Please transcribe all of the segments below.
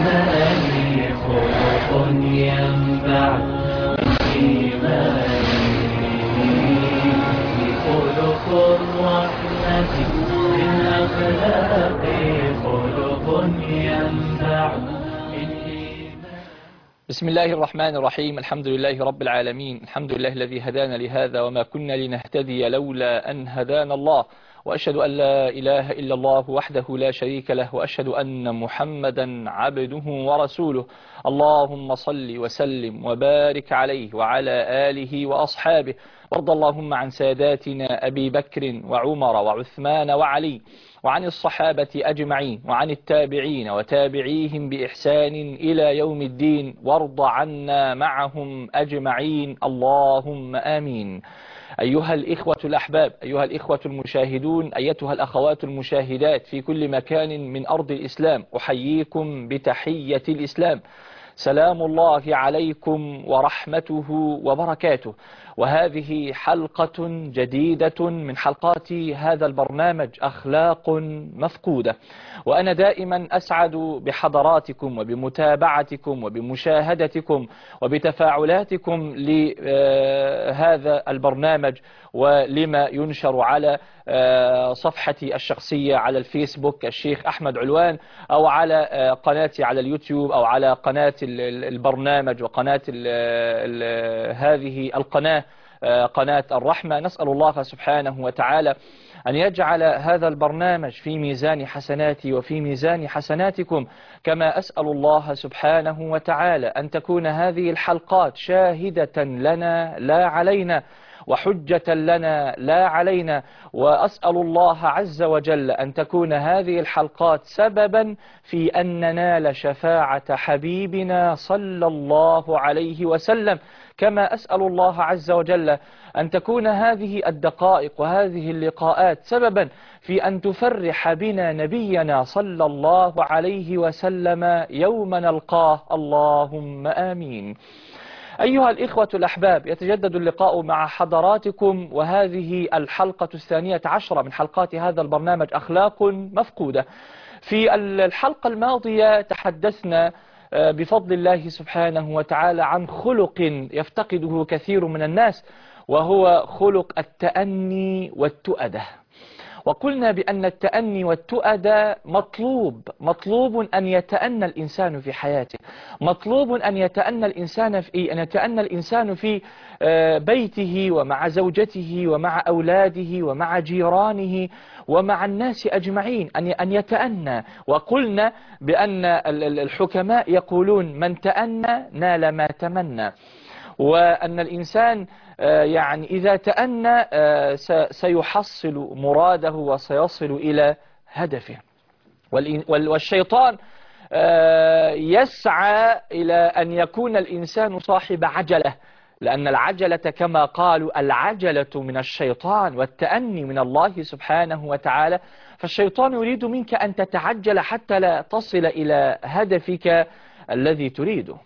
الإيمان خلق ينبع إيماني خلق الرحمة من أخلاقي خلق ينبع من إيمان بسم الله الرحمن الرحيم الحمد لله رب العالمين الحمد لله الذي هدانا لهذا وما كنا لنهتدي لولا أن هدانا الله وأشهد أن لا إله إلا الله وحده لا شريك له وأشهد أن محمدا عبده ورسوله اللهم صل وسلم وبارك عليه وعلى آله وأصحابه وارض اللهم عن ساداتنا أبي بكر وعمر وعثمان وعلي وعن الصحابة أجمعين وعن التابعين وتابعيهم بإحسان إلى يوم الدين وارض عنا معهم أجمعين اللهم آمين أيها الإخوة الأحباب أيها الإخوة المشاهدون أيتها الأخوات المشاهدات في كل مكان من أرض الإسلام أحييكم بتحية الإسلام سلام الله عليكم ورحمته وبركاته وهذه حلقة جديدة من حلقات هذا البرنامج أخلاق مفقودة وأنا دائما أسعد بحضراتكم وبمتابعتكم وبمشاهدتكم وبتفاعلاتكم لهذا البرنامج ولما ينشر على صفحتي الشخصية على الفيسبوك الشيخ أحمد علوان أو على قناتي على اليوتيوب أو على قناة البرنامج وقناة هذه القناة قناة الرحمة نسأل الله سبحانه وتعالى أن يجعل هذا البرنامج في ميزان حسناتي وفي ميزان حسناتكم كما أسأل الله سبحانه وتعالى أن تكون هذه الحلقات شاهدة لنا لا علينا وحجة لنا لا علينا وأسأل الله عز وجل أن تكون هذه الحلقات سببا في أن ننال شفاعة حبيبنا صلى الله عليه وسلم كما أسأل الله عز وجل أن تكون هذه الدقائق وهذه اللقاءات سببا في أن تفرح بنا نبينا صلى الله عليه وسلم يوم نلقاه اللهم آمين أيها الإخوة الأحباب يتجدد اللقاء مع حضراتكم وهذه الحلقة الثانية عشرة من حلقات هذا البرنامج أخلاق مفقودة في الحلقة الماضية تحدثنا بفضل الله سبحانه وتعالى عن خلق يفتقده كثير من الناس وهو خلق التأني والتؤدة وقلنا بأن التأني والتؤدة مطلوب مطلوب أن يتأنى الإنسان في حياته مطلوب أن يتأنى الإنسان في أن يتأنى الإنسان في بيته ومع زوجته ومع أولاده ومع جيرانه ومع الناس أجمعين أن أن يتأنى وقلنا بأن الحكماء يقولون من تأنى نال ما تمنى وأن الإنسان يعني إذا تأنى سيحصل مراده وسيصل إلى هدفه والشيطان يسعى إلى أن يكون الإنسان صاحب عجلة لأن العجلة كما قالوا العجلة من الشيطان والتأني من الله سبحانه وتعالى فالشيطان يريد منك أن تتعجل حتى لا تصل إلى هدفك الذي تريده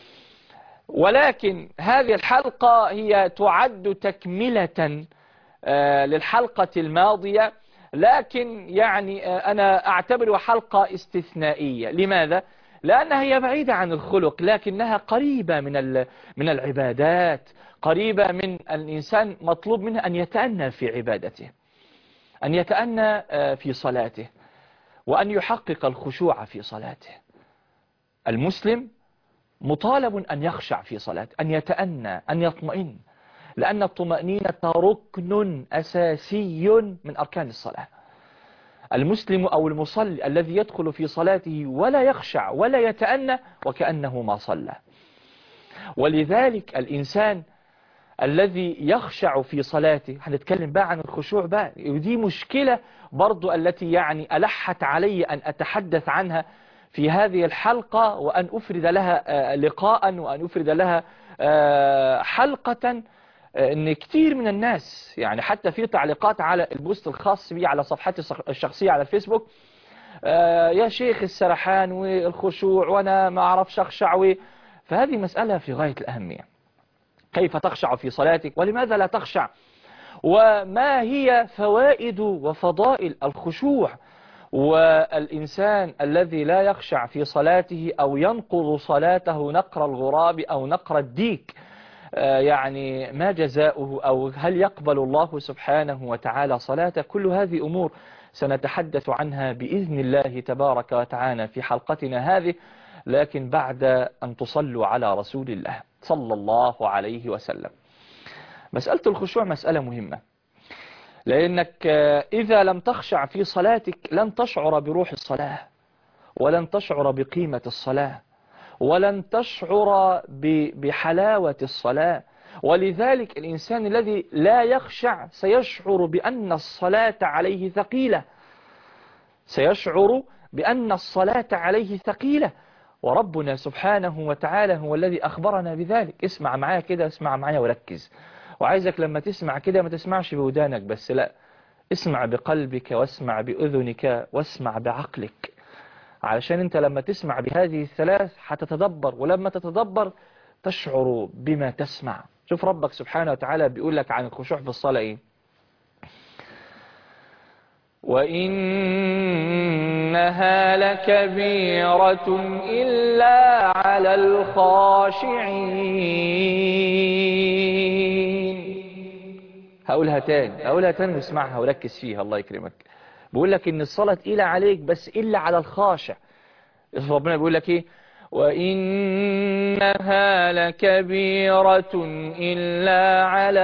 ولكن هذه الحلقة هي تعد تكملة للحلقة الماضية لكن يعني أنا أعتبرها حلقة استثنائية لماذا؟ لأنها هي بعيدة عن الخلق لكنها قريبة من من العبادات قريبة من الإنسان مطلوب منه أن يتأنى في عبادته أن يتأنى في صلاته وأن يحقق الخشوع في صلاته المسلم مطالب أن يخشع في صلاته أن يتأنى أن يطمئن لأن الطمأنينة ركن أساسي من أركان الصلاة المسلم أو المصلي الذي يدخل في صلاته ولا يخشع ولا يتأنى وكأنه ما صلى ولذلك الإنسان الذي يخشع في صلاته هنتكلم بقى عن الخشوع بقى ودي مشكلة برضو التي يعني ألحت علي أن أتحدث عنها في هذه الحلقة وأن أفرد لها لقاء وأن أفرد لها حلقة ان كتير من الناس يعني حتى في تعليقات على البوست الخاص بي على صفحتي الشخصية على الفيسبوك يا شيخ السرحان والخشوع وانا ما اعرفش اخشع فهذه مسألة في غاية الأهمية كيف تخشع في صلاتك ولماذا لا تخشع وما هي فوائد وفضائل الخشوع والإنسان الذي لا يخشع في صلاته أو ينقض صلاته نقر الغراب أو نقر الديك آه، يعني ما جزاؤه أو هل يقبل الله سبحانه وتعالى صلاته كل هذه أمور سنتحدث عنها بإذن الله تبارك وتعالى في حلقتنا هذه لكن بعد أن تصلوا على رسول الله صلى الله عليه وسلم مسألة الخشوع مسألة مهمة لأنك إذا لم تخشع في صلاتك لن تشعر بروح الصلاة ولن تشعر بقيمة الصلاة ولن تشعر بحلاوة الصلاة ولذلك الإنسان الذي لا يخشع سيشعر بأن الصلاة عليه ثقيلة سيشعر بأن الصلاة عليه ثقيلة وربنا سبحانه وتعالى هو الذي أخبرنا بذلك اسمع معايا كده اسمع معايا وركز وعايزك لما تسمع كده ما تسمعش بودانك بس لا اسمع بقلبك واسمع بأذنك واسمع بعقلك علشان انت لما تسمع بهذه الثلاث هتتدبر ولما تتدبر تشعر بما تسمع شوف ربك سبحانه وتعالى بيقول لك عن الخشوع في الصلاة ايه وإنها لكبيرة إلا على الخاشعين هقولها تاني هقولها تاني واسمعها وركز فيها الله يكرمك بيقول لك ان الصلاة تقيلة عليك بس إلا على الخاشع ربنا بيقول لك ايه وإنها لكبيرة إلا على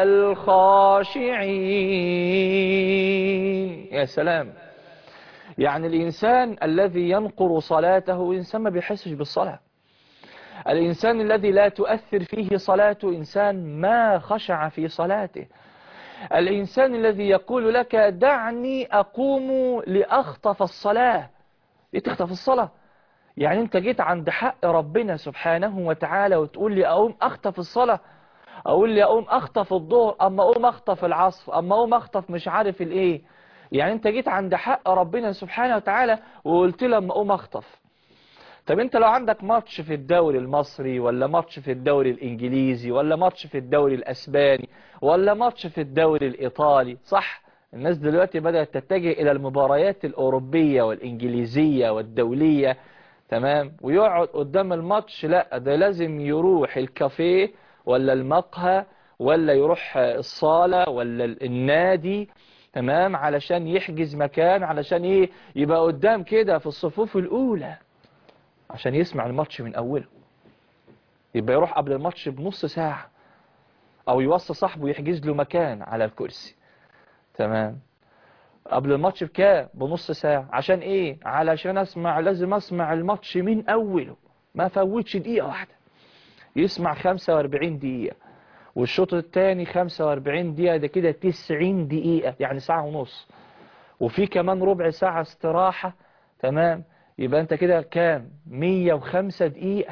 الخاشعين يا سلام يعني الإنسان الذي ينقر صلاته إنسان ما بيحسش بالصلاة الإنسان الذي لا تؤثر فيه صلاته إنسان ما خشع في صلاته الإنسان الذي يقول لك دعني أقوم لأخطف الصلاة إيه تخطف الصلاة يعني انت جيت عند حق ربنا سبحانه وتعالى وتقول لي اقوم اخطف الصلاة اقول لي اقوم اخطف الظهر اما اقوم اخطف العصر اما اقوم اخطف مش عارف الايه يعني انت جيت عند حق ربنا سبحانه وتعالى وقلت له اما اقوم اخطف طب انت لو عندك ماتش في الدوري المصري ولا ماتش في الدوري الانجليزي ولا ماتش في الدوري الاسباني ولا ماتش في الدوري الايطالي صح الناس دلوقتي بدأت تتجه الى المباريات الاوروبية والانجليزية والدولية تمام ويقعد قدام الماتش لا ده لازم يروح الكافيه ولا المقهى ولا يروح الصالة ولا النادي تمام علشان يحجز مكان علشان ايه يبقى قدام كده في الصفوف الاولى عشان يسمع الماتش من اوله يبقى يروح قبل الماتش بنص ساعة او يوصي صاحبه يحجز له مكان على الكرسي تمام قبل الماتش بكام بنص ساعة عشان ايه علشان اسمع لازم اسمع الماتش من اوله ما فوتش دقيقة واحدة يسمع 45 دقيقة والشوط الثاني 45 دقيقة ده كده 90 دقيقة يعني ساعة ونص وفي كمان ربع ساعة استراحة تمام يبقى انت كده كام 105 دقيقة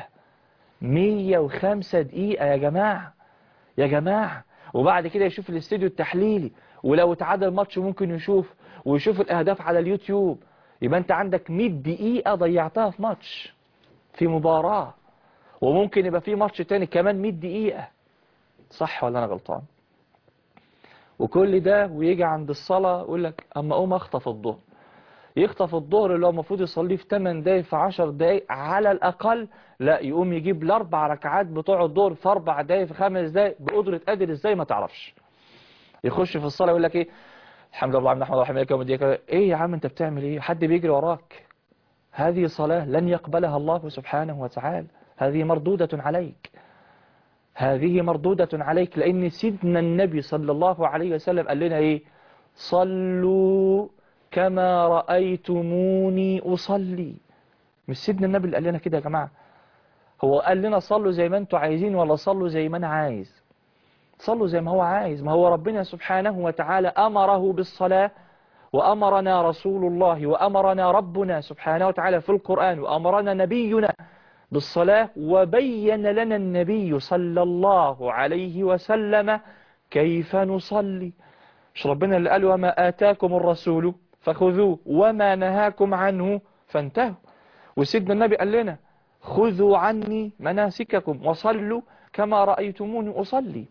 105 دقيقة يا جماعة يا جماعة وبعد كده يشوف الاستوديو التحليلي ولو اتعادل الماتش ممكن يشوف ويشوف الأهداف على اليوتيوب يبقى أنت عندك 100 دقيقة ضيعتها في ماتش في مباراة وممكن يبقى في ماتش تاني كمان 100 دقيقة صح ولا أنا غلطان وكل ده ويجي عند الصلاة يقول لك أما أقوم أخطف الظهر يخطف الظهر اللي هو المفروض يصليه في 8 دقايق في 10 دقايق على الأقل لا يقوم يجيب الأربع ركعات بتوع الظهر في 4 دقايق في 5 دقايق بقدرة قادر إزاي ما تعرفش يخش في الصلاة يقول لك إيه الحمد لله نحمد الله حمدك ومديك ايه يا عم انت بتعمل ايه حد بيجري وراك هذه صلاة لن يقبلها الله سبحانه وتعالى هذه مردودة عليك هذه مردودة عليك لأن سيدنا النبي صلى الله عليه وسلم قال لنا ايه صلوا كما رأيتموني أصلي مش سيدنا النبي اللي قال لنا كده يا جماعة هو قال لنا صلوا زي ما انتوا عايزين ولا صلوا زي ما انا عايز صلوا زي ما هو عايز ما هو ربنا سبحانه وتعالى أمره بالصلاة وأمرنا رسول الله وأمرنا ربنا سبحانه وتعالى في القرآن وأمرنا نبينا بالصلاة وبين لنا النبي صلى الله عليه وسلم كيف نصلي مش ربنا اللي قال وما آتاكم الرسول فخذوه وما نهاكم عنه فانتهوا وسيدنا النبي قال لنا خذوا عني مناسككم وصلوا كما رأيتموني أصلي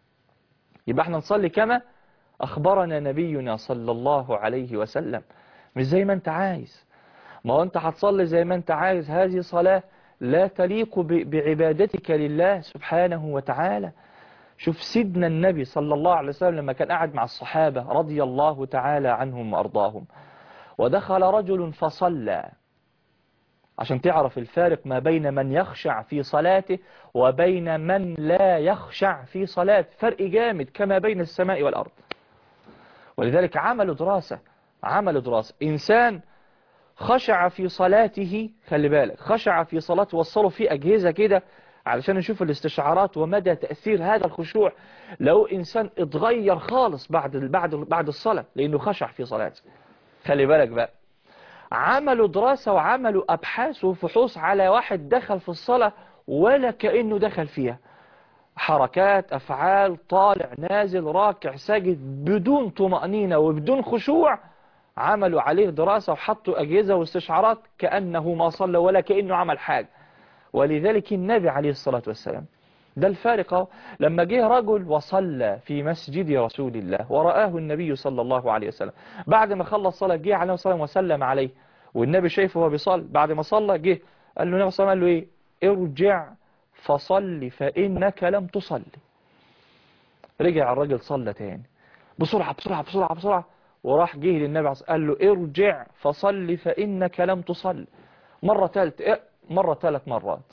يبقى احنا نصلي كما أخبرنا نبينا صلى الله عليه وسلم مش زي ما انت عايز ما هو انت هتصلي زي ما انت عايز هذه صلاة لا تليق ب- بعبادتك لله سبحانه وتعالى شوف سيدنا النبي صلى الله عليه وسلم لما كان قاعد مع الصحابة رضي الله تعالى عنهم وأرضاهم ودخل رجل فصلى عشان تعرف الفارق ما بين من يخشع في صلاته وبين من لا يخشع في صلاته فرق جامد كما بين السماء والأرض ولذلك عملوا دراسة عملوا دراسة إنسان خشع في صلاته خلي بالك خشع في صلاته وصلوا فيه أجهزة كده علشان نشوف الاستشعارات ومدى تأثير هذا الخشوع لو إنسان اتغير خالص بعد بعد بعد الصلاة لأنه خشع في صلاته خلي بالك بقى عملوا دراسة وعملوا أبحاث وفحوص على واحد دخل في الصلاة ولا كأنه دخل فيها حركات أفعال طالع نازل راكع ساجد بدون طمأنينة وبدون خشوع عملوا عليه دراسة وحطوا أجهزة واستشعارات كأنه ما صلى ولا كأنه عمل حاجة ولذلك النبي عليه الصلاة والسلام ده الفارق أهو. لما جه رجل وصلى في مسجد رسول الله ورآه النبي صلى الله عليه وسلم بعد ما خلص صلاة جه عليه الصلاة والسلام وسلم عليه والنبي شايفه وهو بيصلي بعد ما صلى جه قال له النبي صلى الله عليه وسلم قال له ايه ارجع فصل فإنك لم تصلي رجع الراجل صلى تاني بسرعة بسرعة بسرعة بسرعة وراح جه للنبي عليه الصلاة والسلام قال له ارجع فصل فإنك لم تصلي مرة ثالث مرة ثلاث مرات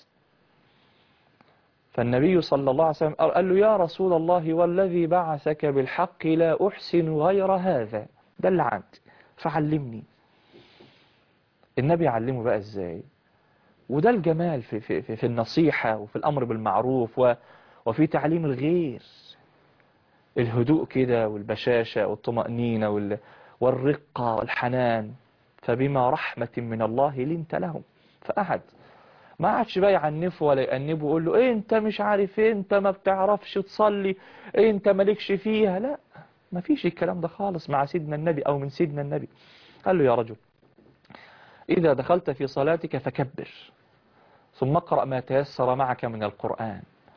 فالنبي صلى الله عليه وسلم قال له يا رسول الله والذي بعثك بالحق لا أحسن غير هذا ده اللي عندي فعلمني النبي علمه بقى ازاي وده الجمال في, في, في, في النصيحة وفي الأمر بالمعروف و وفي تعليم الغير الهدوء كده والبشاشة والطمأنينة وال والرقة والحنان فبما رحمة من الله لنت لهم فأحد ما عادش بقى يعنفه ولا يأنبه ويقول له إيه انت مش عارف إيه انت ما بتعرفش تصلي إيه انت مالكش فيها لا ما فيش الكلام ده خالص مع سيدنا النبي او من سيدنا النبي قال له يا رجل اذا دخلت في صلاتك فكبر ثم اقرأ ما تيسر معك من القرآن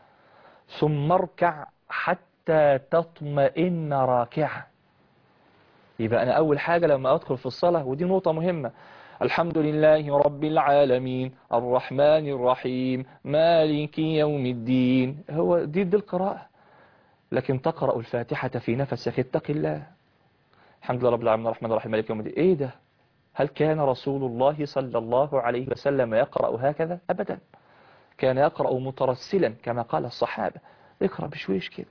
ثم اركع حتى تطمئن راكعا يبقى انا اول حاجة لما ادخل في الصلاة ودي نقطة مهمة الحمد لله رب العالمين الرحمن الرحيم مالك يوم الدين هو دي دي القراءة لكن تقرأ الفاتحة في نفسك اتق الله الحمد لله رب العالمين الرحمن الرحيم مالك يوم الدين ايه ده هل كان رسول الله صلى الله عليه وسلم يقرأ هكذا أبدا كان يقرأ مترسلا كما قال الصحابة اقرأ بشويش كده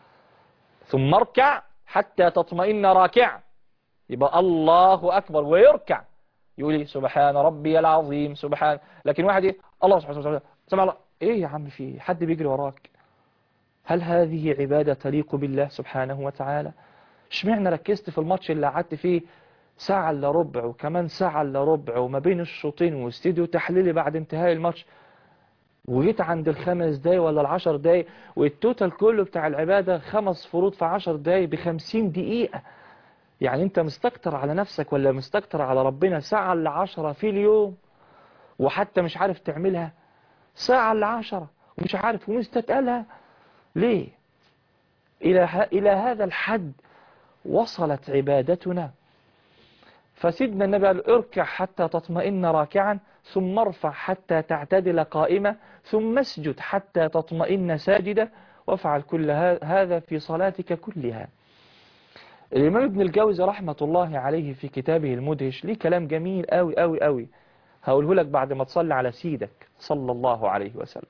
ثم اركع حتى تطمئن راكع يبقى الله أكبر ويركع يقول لي سبحان ربي العظيم سبحان لكن واحد ايه الله سبحانه وتعالى سمع الله ايه يا عم في حد بيجري وراك هل هذه عبادة تليق بالله سبحانه وتعالى اشمعنى ركزت في الماتش اللي قعدت فيه ساعة الا ربع وكمان ساعة الا ربع وما بين الشوطين واستديو تحليلي بعد انتهاء الماتش وجيت عند الخمس دقايق ولا العشر دقايق والتوتال كله بتاع العبادة خمس فروض في عشر دقايق بخمسين دقيقة يعني انت مستكتر على نفسك ولا مستكتر على ربنا ساعة الا عشرة في اليوم وحتى مش عارف تعملها ساعة الا عشرة ومش عارف ومستتقلها ليه إلى, ه... إلى هذا الحد وصلت عبادتنا فسيدنا النبي قال اركع حتى تطمئن راكعا ثم ارفع حتى تعتدل قائمة ثم اسجد حتى تطمئن ساجدة وافعل كل هذا في صلاتك كلها الإمام ابن الجوزي رحمة الله عليه في كتابه المدهش ليه كلام جميل قوي قوي قوي هقوله لك بعد ما تصلي على سيدك صلى الله عليه وسلم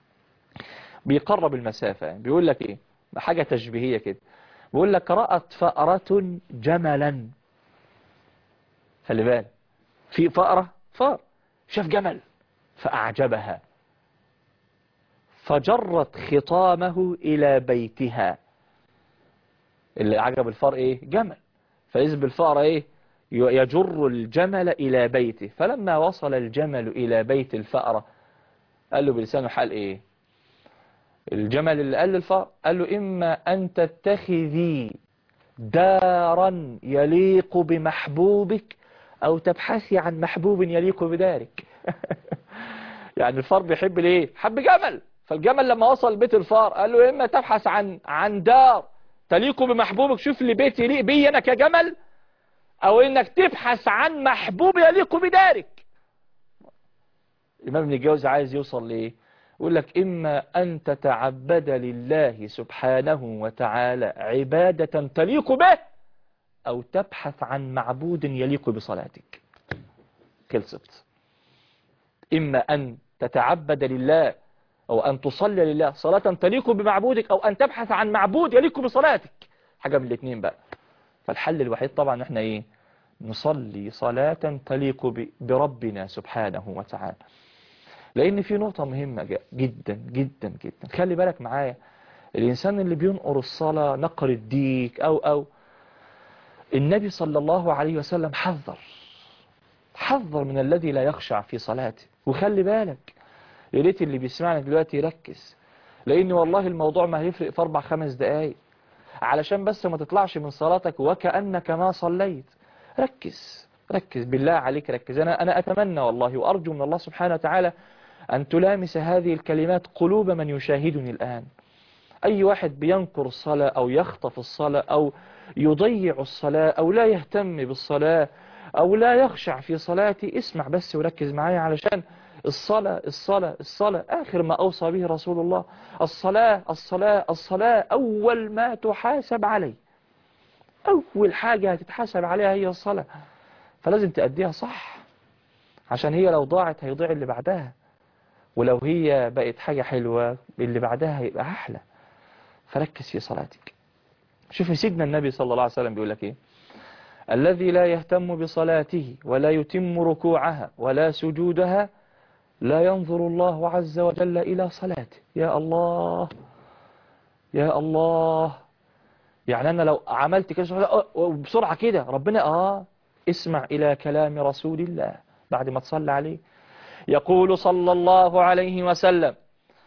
بيقرب المسافة يعني بيقول لك ايه حاجة تشبيهية كده بيقول لك رأت فأرة جملا خلي بالك في فأرة فار شاف جمل فأعجبها فجرت خطامه إلى بيتها اللي عجب الفار ايه جمل فإذ بالفأرة ايه يجر الجمل إلى بيته فلما وصل الجمل إلى بيت الفأرة قال له بلسانه حال ايه الجمل اللي قال للفأر قال له إما أن تتخذي دارا يليق بمحبوبك أو تبحثي عن محبوب يليق بدارك يعني الفار بيحب ليه حب جمل فالجمل لما وصل بيت الفار قال له إما تبحث عن عن دار تليق بمحبوبك شوف لي بيت يليق بي أنا كجمل او انك تبحث عن محبوب يليق بدارك الامام ابن الجوزي عايز يوصل لايه يقول لك اما ان تتعبد لله سبحانه وتعالى عبادة تليق به او تبحث عن معبود يليق بصلاتك خلصت اما ان تتعبد لله او ان تصلي لله صلاة تليق بمعبودك او ان تبحث عن معبود يليق بصلاتك حاجة من الاثنين بقى فالحل الوحيد طبعا احنا ايه نصلي صلاة تليق ب- بربنا سبحانه وتعالى لان في نقطة مهمة ج- جدا جدا جدا خلي بالك معايا الانسان اللي بينقر الصلاة نقر الديك او او النبي صلى الله عليه وسلم حذر حذر من الذي لا يخشع في صلاته وخلي بالك يا ريت اللي بيسمعنا دلوقتي يركز لان والله الموضوع ما هيفرق في اربع خمس دقايق علشان بس ما تطلعش من صلاتك وكأنك ما صليت ركز ركز بالله عليك ركز أنا, أنا أتمنى والله وأرجو من الله سبحانه وتعالى أن تلامس هذه الكلمات قلوب من يشاهدني الآن أي واحد بينكر الصلاة أو يخطف الصلاة أو يضيع الصلاة أو لا يهتم بالصلاة أو لا يخشع في صلاتي اسمع بس وركز معايا علشان الصلاة الصلاة الصلاة آخر ما أوصى به رسول الله الصلاة الصلاة الصلاة أول ما تحاسب عليه أول حاجة هتتحاسب عليها هي الصلاة فلازم تأديها صح عشان هي لو ضاعت هيضيع اللي بعدها ولو هي بقت حاجة حلوة اللي بعدها هيبقى أحلى فركز في صلاتك شوف سيدنا النبي صلى الله عليه وسلم بيقول لك إيه الذي لا يهتم بصلاته ولا يتم ركوعها ولا سجودها لا ينظر الله عز وجل إلى صلاته يا الله يا الله يعني أنا لو عملت كده بسرعة كده ربنا آه اسمع إلى كلام رسول الله بعد ما تصلى عليه يقول صلى الله عليه وسلم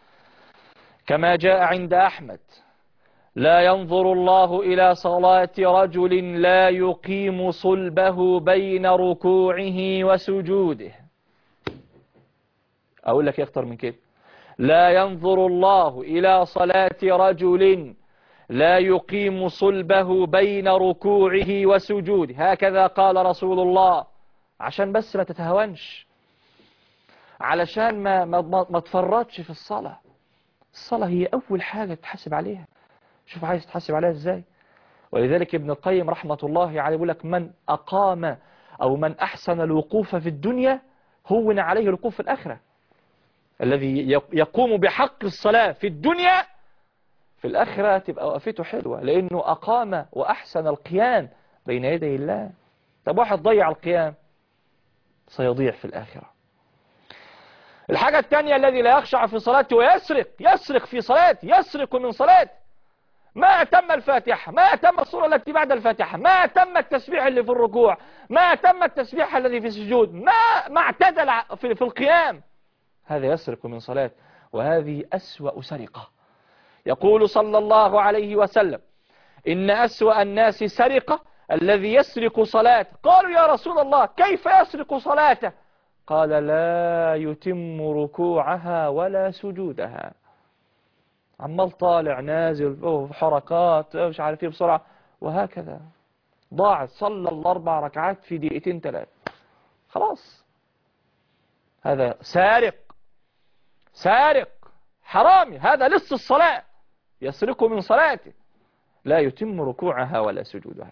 كما جاء عند أحمد لا ينظر الله إلى صلاة رجل لا يقيم صلبه بين ركوعه وسجوده أقول لك أكتر من كده لا ينظر الله إلى صلاة رجل لا يقيم صلبه بين ركوعه وسجوده هكذا قال رسول الله عشان بس ما تتهونش علشان ما, ما, ما, ما تفرطش في الصلاة الصلاة هي أول حاجة تحاسب عليها شوف عايز تحاسب عليها ازاي ولذلك ابن القيم رحمة الله عليه يقول لك من أقام أو من أحسن الوقوف في الدنيا هون عليه الوقوف في الآخرة الذي يقوم بحق الصلاة في الدنيا في الآخرة تبقى وقفته حلوة لأنه أقام وأحسن القيام بين يدي الله طب واحد ضيع القيام سيضيع في الآخرة الحاجة الثانية الذي لا يخشع في صلاته ويسرق يسرق في صلاته يسرق من صلاته ما أتم الفاتحة ما أتم الصورة التي بعد الفاتحة ما أتم التسبيح اللي في الركوع ما أتم التسبيح الذي في السجود ما ما اعتدل في, في القيام هذا يسرق من صلاة وهذه أسوأ سرقة يقول صلى الله عليه وسلم إن أسوأ الناس سرقة الذي يسرق صلاته قالوا يا رسول الله كيف يسرق صلاته قال لا يتم ركوعها ولا سجودها عمال طالع نازل حركات مش عارف ايه بسرعة وهكذا ضاعت صلى الأربع ركعات في دقيقتين ثلاثة خلاص هذا سارق سارق حرامي هذا لص الصلاة يسرق من صلاته لا يتم ركوعها ولا سجودها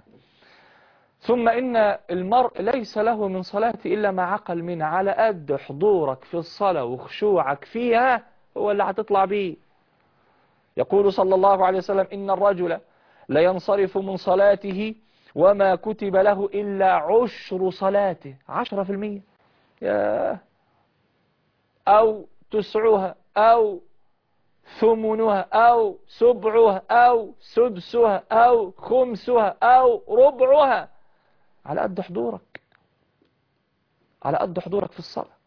ثم إن المرء ليس له من صلاته إلا ما عقل منها على قد حضورك في الصلاة وخشوعك فيها هو اللي هتطلع بيه يقول صلى الله عليه وسلم إن الرجل لا ينصرف من صلاته وما كتب له إلا عشر صلاته عشرة في المية يا أو تسعها أو ثمنها أو سبعها أو سدسها أو خمسها أو ربعها على قد حضورك على قد حضورك في الصلاة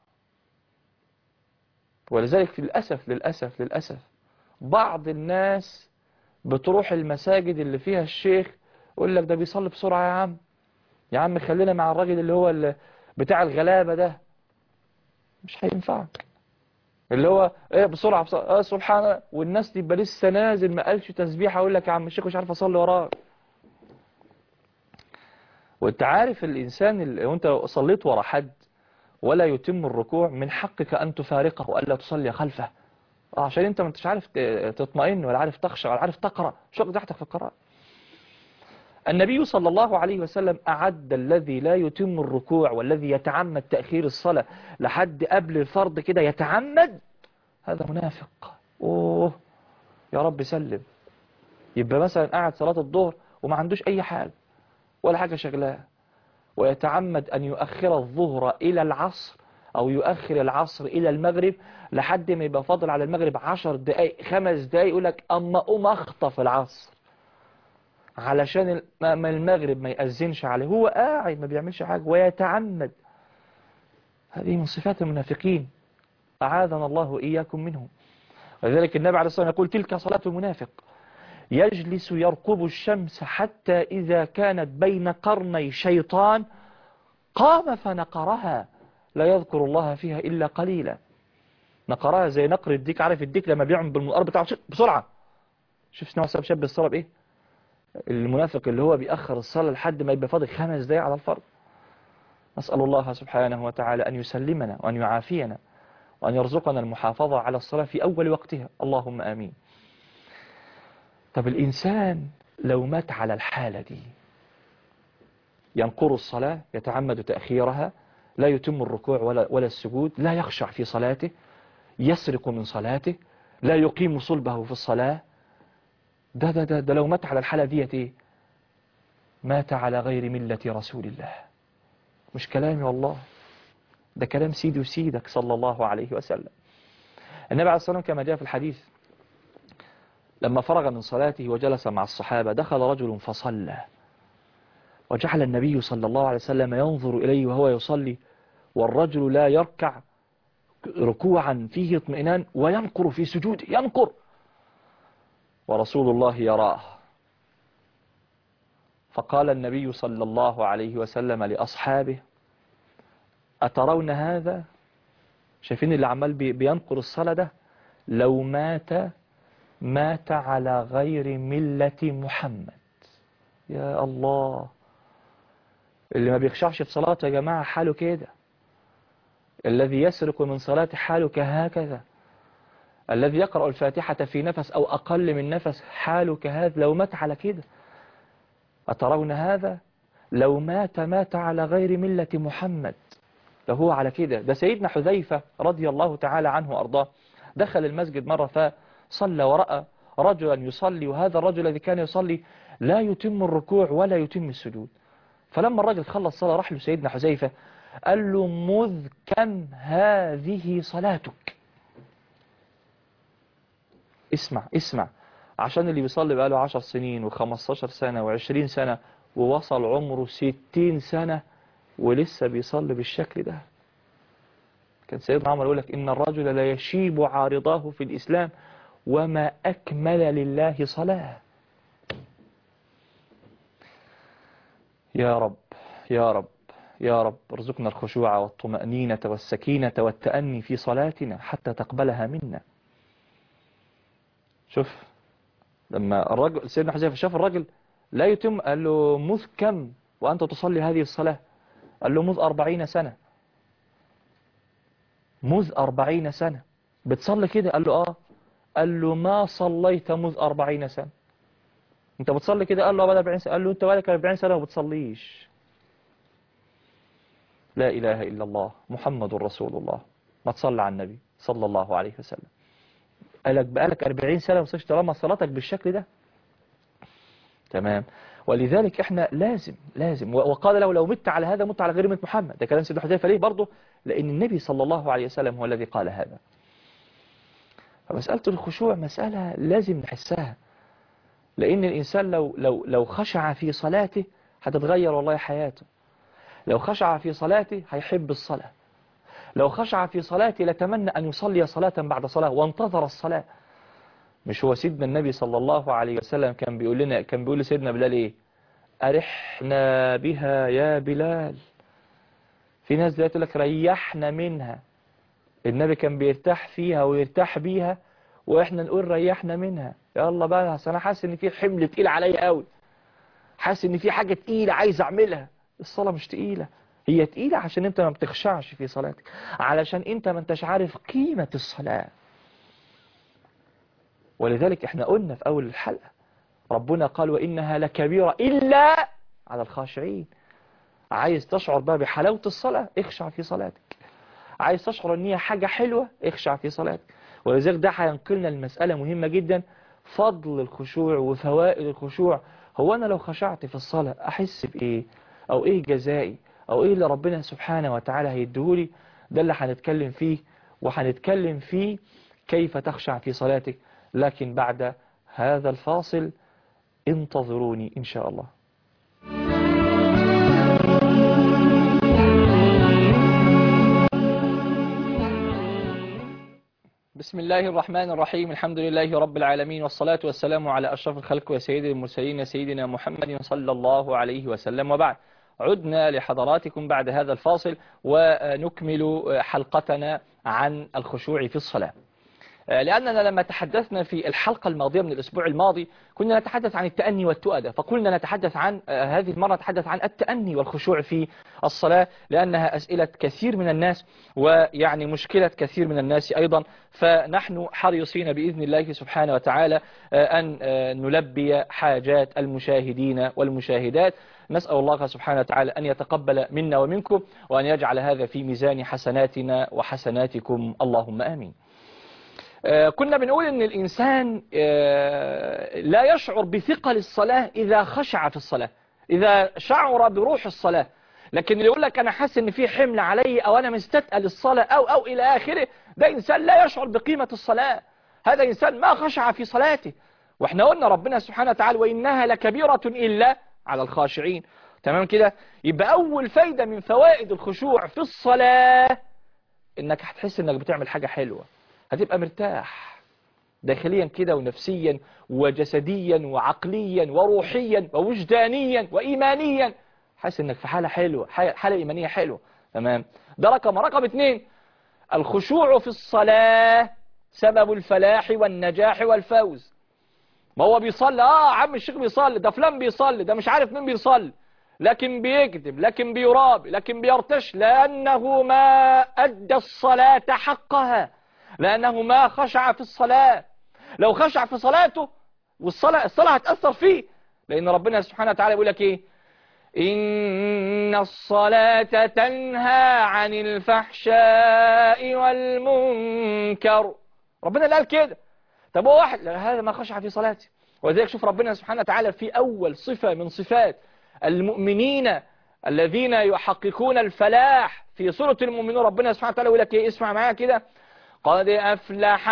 ولذلك للأسف للأسف للأسف بعض الناس بتروح المساجد اللي فيها الشيخ يقول لك ده بيصلي بسرعة يا عم يا عم خلينا مع الراجل اللي هو اللي بتاع الغلابة ده مش هينفعك اللي هو ايه بسرعة, بسرعة آه سبحان الله والناس دي يبقى لسه نازل ما قالش تسبيح اقول لك يا عم الشيخ مش عارف اصلي وراك وانت عارف الإنسان اللي وانت صليت ورا حد ولا يتم الركوع من حقك أن تفارقه وألا تصلي خلفه آه، عشان انت ما انتش عارف ت- تطمئن ولا عارف تخشع ولا عارف تقرأ شو تحتك في القراءة النبي صلى الله عليه وسلم أعد الذي لا يتم الركوع والذي يتعمد تأخير الصلاة لحد قبل الفرض كده يتعمد هذا منافق أوه يا رب سلم يبقى مثلا قاعد صلاة الظهر وما عندوش أي حال ولا حاجة شغلاه ويتعمد أن يؤخر الظهر إلى العصر أو يؤخر العصر إلى المغرب لحد ما يبقى فاضل على المغرب عشر دقايق خمس دقايق يقول لك أما أقوم أخطف العصر علشان ال- ما ما المغرب ما يأذنش عليه هو قاعد ما بيعملش حاجة ويتعمد هذه من صفات المنافقين أعاذنا الله إياكم منهم ولذلك النبي عليه الصلاة والسلام يقول تلك صلاة المنافق يجلس يرقب الشمس حتى إذا كانت بين قرني شيطان قام فنقرها لا يذكر الله فيها إلا قليلا نقرها زي نقر الديك عارف الديك لما بيعمل بالمقار بتاعه شت بسرعة شوف سنوى سبب شاب الصلاة بإيه المنافق اللي هو بيأخر الصلاة لحد ما يبقى فاضل خمس دقايق على الفرض نسأل الله سبحانه وتعالى أن يسلمنا وأن يعافينا وأن يرزقنا المحافظة على الصلاة في أول وقتها اللهم آمين طب الإنسان لو مات على الحالة دي ينقر الصلاة يتعمد تأخيرها لا يتم الركوع ولا, ولا السجود لا يخشع في صلاته يسرق من صلاته لا يقيم صلبه في الصلاة ده ده ده, ده لو مات على الحالة ديت ايه مات على غير ملة رسول الله مش كلامي والله ده كلام سيدي وسيدك صلى الله عليه وسلم النبي عليه الصلاة والسلام كما جاء في الحديث لما فرغ من صلاته وجلس مع الصحابة دخل رجل فصلى وجعل النبي صلى الله عليه وسلم ينظر إليه وهو يصلي والرجل لا يركع ركوعا فيه اطمئنان وينقر في سجوده ينقر ورسول الله يراه فقال النبي صلى الله عليه وسلم لأصحابه أترون هذا شايفين اللي عمال بي- بينقر الصلاة ده لو مات مات على غير ملة محمد يا الله اللي ما بيخشعش في صلاته يا جماعة حاله كده الذي يسرق من صلاته حاله كهكذا الذي يقرأ الفاتحة في نفس أو أقل من نفس حاله كهذا لو مات على كده أترون هذا لو مات مات على غير ملة محمد لو هو على كده ده سيدنا حذيفة رضي الله تعالى عنه وأرضاه دخل المسجد مرة فصلى ورأى رجلا يصلي وهذا الرجل الذي كان يصلي لا يتم الركوع ولا يتم السجود فلما الرجل خلص صلاة راح له سيدنا حذيفة قال له مذ كم هذه صلاتك اسمع اسمع عشان اللي بيصلي بقاله عشر سنين و15 سنة وعشرين سنة ووصل عمره ستين سنة ولسه بيصلي بالشكل ده كان سيدنا عمر يقول لك إن الرجل لا يشيب عارضاه في الإسلام وما أكمل لله صلاة يا رب يا رب يا رب ارزقنا الخشوع والطمأنينة والسكينة والتأني في صلاتنا حتى تقبلها منا شوف لما الرجل سيدنا حذيفة شاف الرجل لا يتم قال له مذ كم وأنت تصلي هذه الصلاة قال له مذ أربعين سنة مذ أربعين سنة بتصلي كده قال له آه قال له ما صليت مذ أربعين سنة انت بتصلي كده قال له بعد 40 سنة قال له انت بقالك 40 سنة ما بتصليش لا إله إلا الله محمد رسول الله ما تصلي على النبي صلى الله عليه وسلم قالك بقالك 40 سنة ما بتصليش طالما صلاتك بالشكل ده تمام ولذلك احنا لازم لازم وقال له لو مت على هذا مت على غير مت محمد ده كلام سيدنا حذيفه ليه برضه لأن النبي صلى الله عليه وسلم هو الذي قال هذا فمسألة الخشوع مسألة لازم نحسها لأن الإنسان لو, لو, لو خشع في صلاته هتتغير والله حياته لو خشع في صلاته هيحب الصلاة لو خشع في صلاته لتمنى أن يصلي صلاة بعد صلاة وانتظر الصلاة مش هو سيدنا النبي صلى الله عليه وسلم كان بيقول لنا كان بيقول لسيدنا بلال ايه أرحنا بها يا بلال في ناس دلوقتي لك ريحنا منها النبي كان بيرتاح فيها ويرتاح بيها واحنا نقول ريحنا منها يلا بقى انا حاسس ان في حمل تقيل عليا قوي حاسس ان في حاجة تقيلة عايز اعملها الصلاة مش تقيلة هي تقيلة عشان انت ما بتخشعش في صلاتك علشان انت ما انتش عارف قيمة الصلاة ولذلك احنا قلنا في اول الحلقة ربنا قال وانها لكبيرة الا على الخاشعين عايز تشعر بقى بحلاوة الصلاة اخشع في صلاتك عايز تشعر ان هي حاجة حلوة اخشع في صلاتك ولذلك ده هينقلنا المسألة مهمة جدا فضل الخشوع وفوائد الخشوع هو انا لو خشعت في الصلاة احس بايه او ايه جزائي او ايه اللي ربنا سبحانه وتعالى هيديهولي ده اللي هنتكلم فيه وهنتكلم فيه كيف تخشع في صلاتك لكن بعد هذا الفاصل انتظروني ان شاء الله بسم الله الرحمن الرحيم الحمد لله رب العالمين والصلاة والسلام على أشرف الخلق وسيد المرسلين سيدنا محمد صلى الله عليه وسلم وبعد عدنا لحضراتكم بعد هذا الفاصل ونكمل حلقتنا عن الخشوع في الصلاة لأننا لما تحدثنا في الحلقة الماضية من الأسبوع الماضي كنا نتحدث عن التأني والتؤدة فقلنا نتحدث عن هذه المرة نتحدث عن التأني والخشوع في الصلاة لأنها أسئلة كثير من الناس ويعني مشكلة كثير من الناس أيضا فنحن حريصين بإذن الله سبحانه وتعالى أن نلبي حاجات المشاهدين والمشاهدات نسأل الله سبحانه وتعالى أن يتقبل منا ومنكم وأن يجعل هذا في ميزان حسناتنا وحسناتكم اللهم آمين كنا بنقول ان الانسان لا يشعر بثقل الصلاة اذا خشع في الصلاة اذا شعر بروح الصلاة لكن اللي يقول لك انا حاسس ان في حمل علي او انا مستثقل الصلاة او او الى اخره ده انسان لا يشعر بقيمة الصلاة هذا انسان ما خشع في صلاته واحنا قلنا ربنا سبحانه وتعالى وانها لكبيرة الا على الخاشعين تمام كده يبقى اول فايدة من فوائد الخشوع في الصلاة انك هتحس انك بتعمل حاجة حلوة هتبقى مرتاح داخليا كده ونفسيا وجسديا وعقليا وروحيا ووجدانيا وإيمانيا حاسس انك في حالة حلوة حالة إيمانية حلوة تمام ده رقم رقم اتنين الخشوع في الصلاة سبب الفلاح والنجاح والفوز ما هو بيصلي اه عم الشيخ بيصلي ده فلان بيصلي ده مش عارف مين بيصلي لكن بيكذب لكن بيرابي لكن بيرتش لأنه ما أدى الصلاة حقها لأنه ما خشع في الصلاة لو خشع في صلاته والصلاة الصلاة هتأثر فيه لأن ربنا سبحانه وتعالى يقول لك إيه إن الصلاة تنهى عن الفحشاء والمنكر ربنا اللي قال كده طب هو واحد هذا ما خشع في صلاته ولذلك شوف ربنا سبحانه وتعالى في أول صفة من صفات المؤمنين الذين يحققون الفلاح في سورة المؤمنون ربنا سبحانه وتعالى يقول لك إيه اسمع معايا كده قد أفلح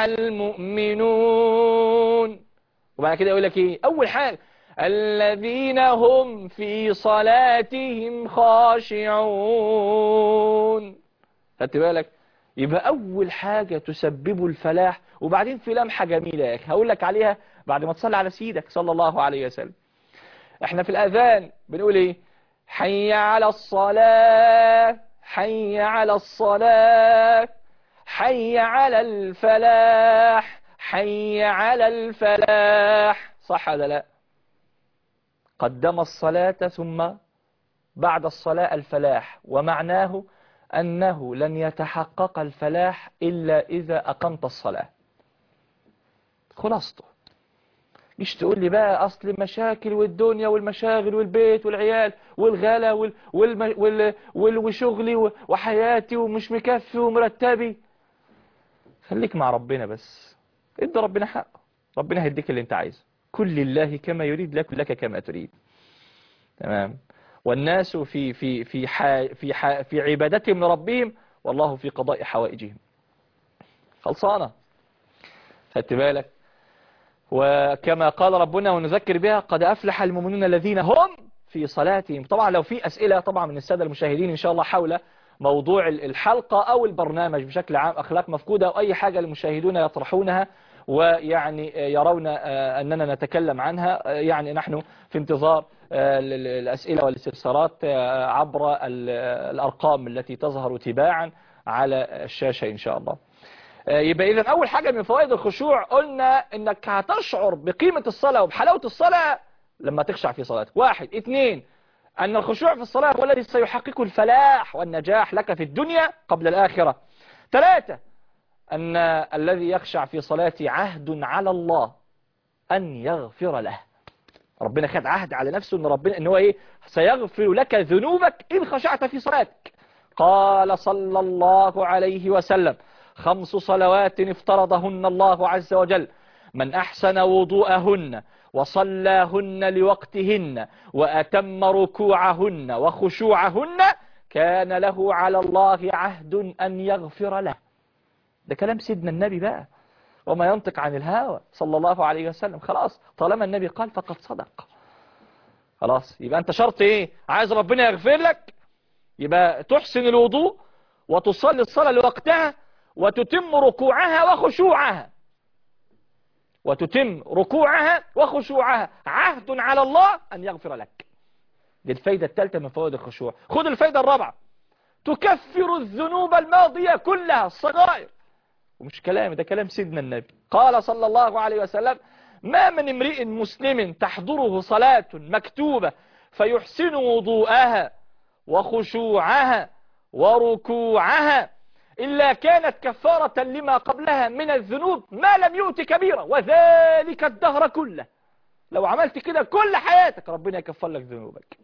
المؤمنون وبعد كده يقول لك ايه اول حاجة الذين هم في صلاتهم خاشعون خدت بالك يبقى اول حاجة تسبب الفلاح وبعدين في لمحة جميلة يا اخي هقول لك عليها بعد ما تصلي على سيدك صلى الله عليه وسلم احنا في الاذان بنقول ايه حي على الصلاة حي على الصلاة حي على الفلاح حي على الفلاح صح ولا لا قدم الصلاة ثم بعد الصلاة الفلاح ومعناه أنه لن يتحقق الفلاح إلا إذا أقمت الصلاة خلاصته مش تقول لي بقى أصل مشاكل والدنيا والمشاغل والبيت والعيال والغلا وال وال وال وال وشغلي وحياتي ومش مكفي ومرتبي خليك مع ربنا بس ادي ربنا حقه ربنا هيديك اللي انت عايزه كل لله كما يريد لك لك كما تريد تمام والناس في في في حا في حا في عبادتهم لربهم والله في قضاء حوائجهم خلصانه خدت بالك وكما قال ربنا ونذكر بها قد أفلح المؤمنون الذين هم في صلاتهم طبعا لو في أسئلة طبعا من السادة المشاهدين إن شاء الله حول موضوع الحلقة أو البرنامج بشكل عام أخلاق مفقودة أو أي حاجة المشاهدون يطرحونها ويعني يرون أننا نتكلم عنها يعني نحن في انتظار الأسئلة والاستفسارات عبر الأرقام التي تظهر تباعا على الشاشة إن شاء الله يبقى إذا أول حاجة من فوائد الخشوع قلنا إنك هتشعر بقيمة الصلاة وبحلاوة الصلاة لما تخشع في صلاتك واحد اثنين أن الخشوع في الصلاة هو الذي سيحقق الفلاح والنجاح لك في الدنيا قبل الآخرة ثلاثة أن الذي يخشع في صلاته عهد على الله أن يغفر له ربنا خد عهد على نفسه أن ربنا أنه إيه سيغفر لك ذنوبك إن خشعت في صلاتك قال صلى الله عليه وسلم خمس صلوات افترضهن الله عز وجل من أحسن وضوءهن وصلاهن لوقتهن وأتم ركوعهن وخشوعهن كان له على الله عهد أن يغفر له ده كلام سيدنا النبي بقى وما ينطق عن الهوى صلى الله عليه وسلم خلاص طالما النبي قال فقد صدق خلاص يبقى انت شرط ايه عايز ربنا يغفر لك يبقى تحسن الوضوء وتصلي الصلاة لوقتها وتتم ركوعها وخشوعها وتتم ركوعها وخشوعها عهد على الله أن يغفر لك دي الفايدة الثالثة من فوائد الخشوع خذ الفايدة الرابعة تكفر الذنوب الماضية كلها الصغائر ومش كلام ده كلام سيدنا النبي قال صلى الله عليه وسلم ما من امرئ مسلم تحضره صلاة مكتوبة فيحسن وضوءها وخشوعها وركوعها إلا كانت كفارة لما قبلها من الذنوب ما لم يؤت كبيرة وذلك الدهر كله لو عملت كده كل حياتك ربنا يكفر لك ذنوبك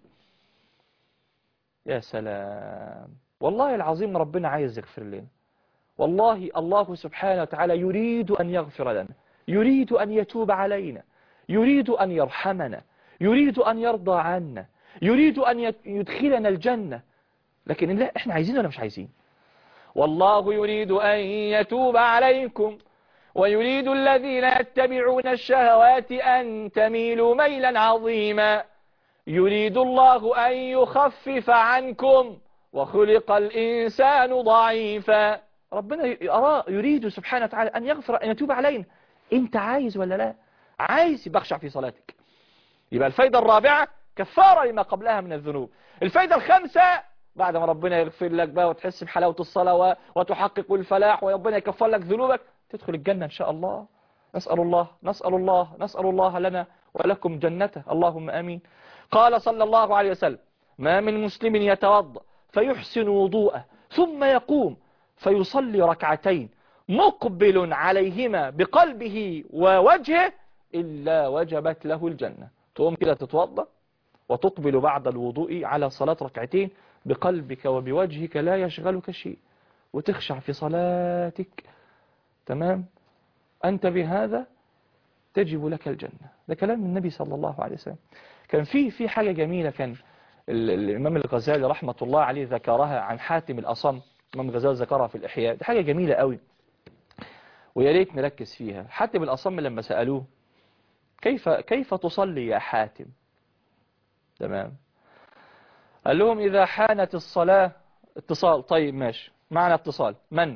يا سلام والله العظيم ربنا عايز يغفر لنا والله الله سبحانه وتعالى يريد أن يغفر لنا يريد أن يتوب علينا يريد أن يرحمنا يريد أن يرضى عنا يريد أن يدخلنا الجنة لكن لا احنا عايزين ولا مش عايزين والله يريد أن يتوب عليكم ويريد الذين يتبعون الشهوات أن تميلوا ميلا عظيما يريد الله أن يخفف عنكم وخلق الإنسان ضعيفا ربنا يرى يريد سبحانه وتعالى أن يغفر أن يتوب علينا أنت عايز ولا لا عايز يبقى اخشع في صلاتك يبقى الفايدة الرابعة كفارة لما قبلها من الذنوب الفايدة الخامسة بعد ما ربنا يغفر لك بقى وتحس بحلاوة الصلاة وتحقق الفلاح وربنا يكفر لك ذنوبك تدخل الجنة إن شاء الله نسأل الله نسأل الله نسأل الله لنا ولكم جنته اللهم أمين قال صلى الله عليه وسلم ما من مسلم يتوضأ فيحسن وضوءه ثم يقوم فيصلي ركعتين مقبل عليهما بقلبه ووجهه إلا وجبت له الجنة تقوم كده تتوضأ وتقبل بعد الوضوء على صلاة ركعتين بقلبك وبوجهك لا يشغلك شيء وتخشع في صلاتك تمام أنت بهذا تجب لك الجنة ده كلام النبي صلى الله عليه وسلم كان في في حاجة جميلة كان الإمام الغزالي رحمة الله عليه ذكرها عن حاتم الأصم الإمام الغزالي ذكرها في الإحياء دي حاجة جميلة قوي ويا ريت نركز فيها حاتم الأصم لما سألوه كيف كيف تصلي يا حاتم تمام قال لهم إذا حانت الصلاة اتصال طيب ماشي معنا اتصال من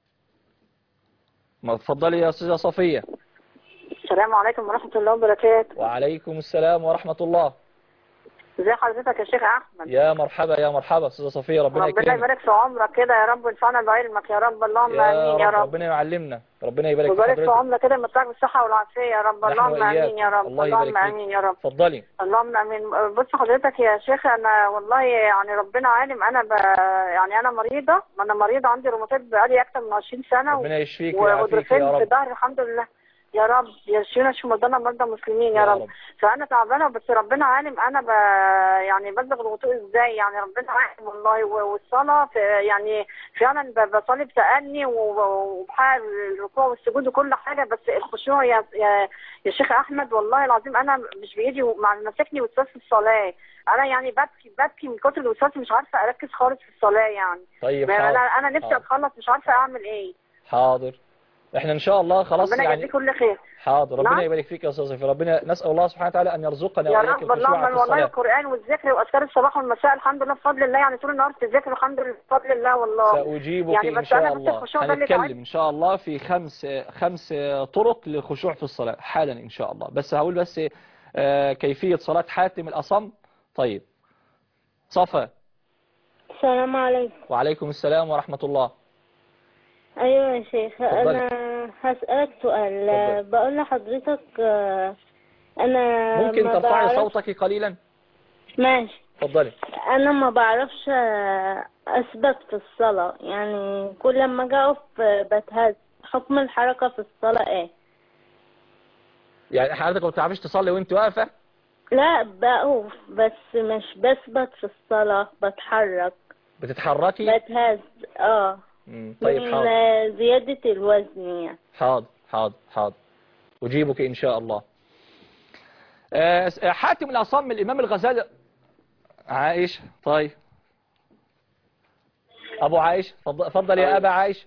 ما تفضلي يا أستاذة صفية السلام عليكم ورحمة الله وبركاته وعليكم السلام ورحمة الله ازي حضرتك يا شيخ احمد يا مرحبا يا مرحبا استاذه صفيه ربنا ربنا يكرمك يبارك في عمرك كده يا رب وينفعنا بعلمك يا رب اللهم يا امين يا رب رب ربنا يعلمنا ربنا يبارك في ويبارك في حضرتك عمرك كده متعك بالصحة والعافية يا رب نحن اللهم وإياك. امين يا رب الله يبارك اللهم فيك. امين يا رب اتفضلي اللهم امين بص حضرتك يا شيخ انا والله يعني ربنا عالم انا ب... يعني انا مريضة انا مريضة عندي روماتيد بقالي اكتر من 20 سنة ربنا يشفيك ويعافيك وغضروفين يا في رب ظهري الحمد لله يا رب يشفينا شو مرضانا مرضى مسلمين يا, يا رب. رب. فانا تعبانه بس ربنا عالم انا ب... يعني بلغ الوضوء ازاي يعني ربنا عالم والله و- والصلاه في يعني فعلا ب- بصلي بتأني و- وبحال الركوع والسجود وكل حاجه بس الخشوع يا يا, يا شيخ احمد والله العظيم انا مش بايدي مع ماسكني وسواس في الصلاه انا يعني ببكي ببكي من كتر الوسواس مش عارفه اركز خالص في الصلاه يعني طيب انا حاضر انا نفسي حاضر. اتخلص مش عارفه اعمل ايه حاضر احنا ان شاء الله خلاص ربنا يعني يجزيك كل خير حاضر ربنا نعم. يبارك فيك يا استاذ صفي ربنا نسال الله سبحانه وتعالى ان يرزقنا يا واياك رب اللهم الخشوع في والله الصلاه القرآن والذكر وأذكار الصباح والمساء الحمد لله بفضل الله يعني طول النهار في الذكر الحمد لله بفضل الله والله سأجيبك يعني إن بس شاء أنا بس الله الخشوع ده اللي هنتكلم تعبني. إن شاء الله في خمس خمس طرق للخشوع في الصلاة حالا إن شاء الله بس هقول بس آه، كيفية صلاة حاتم الأصم طيب صفا السلام عليكم وعليكم السلام ورحمة الله ايوه يا شيخ اتفضلي. انا هسألك سؤال اتفضلي. بقول لحضرتك آه، انا ممكن ما ترفعي بعرفش- صوتك قليلا ماشي اتفضلي انا ما بعرفش آه، اثبت في الصلاة يعني كل ما اجي اقف آه، بتهز حكم الحركة في الصلاة ايه يعني حضرتك ما بتعرفيش تصلي وانت واقفة لا بقف بس مش بثبت في الصلاة بتحرك بتتحركي بتهز اه مم، طيب من حاضر آه، زيادة الوزن يعني حاضر حاضر حاضر أجيبك إن شاء الله آه، س- آه، حاتم الأصم الإمام الغزالي عائشة طيب أبو عائشة فضل, فضل يا أبا عائشة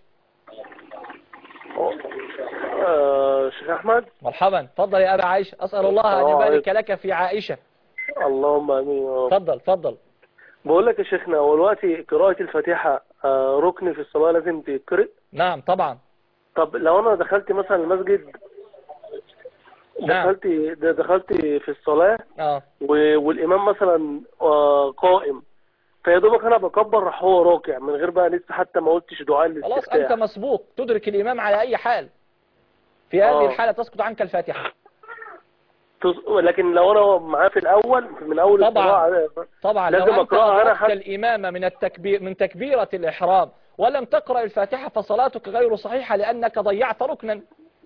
آه، شيخ أحمد مرحبا فضل يا أبا عائشة أسأل الله أن السلام يبارك عليكم. لك في عائشة اللهم امين يا رب. فضل فضل بقول لك يا شيخنا هو دلوقتي قراءة الفاتحة آه، ركن في الصلاة لازم تقرأ نعم طبعا طب لو انا دخلت مثلا المسجد نعم دخلت د- دخلت في الصلاة آه. و- والإمام مثلا آه، قائم فيا دوبك انا بكبر راح هو راكع من غير بقى لسه حتى ما قلتش دعاء خلاص أنت الاستفتاح مسبوق تدرك الإمام على أي حال في هذه آه. الحالة تسقط عنك الفاتحة تص- لكن لو انا معاه في الأول من أول طبعاً. القراءة طبعا لازم لو أنت أقرأها أنا أدركت حتى- الإمام من التكبير من تكبيرة الإحرام ولم تقرأ الفاتحة فصلاتك غير صحيحة لأنك ضيعت ركنا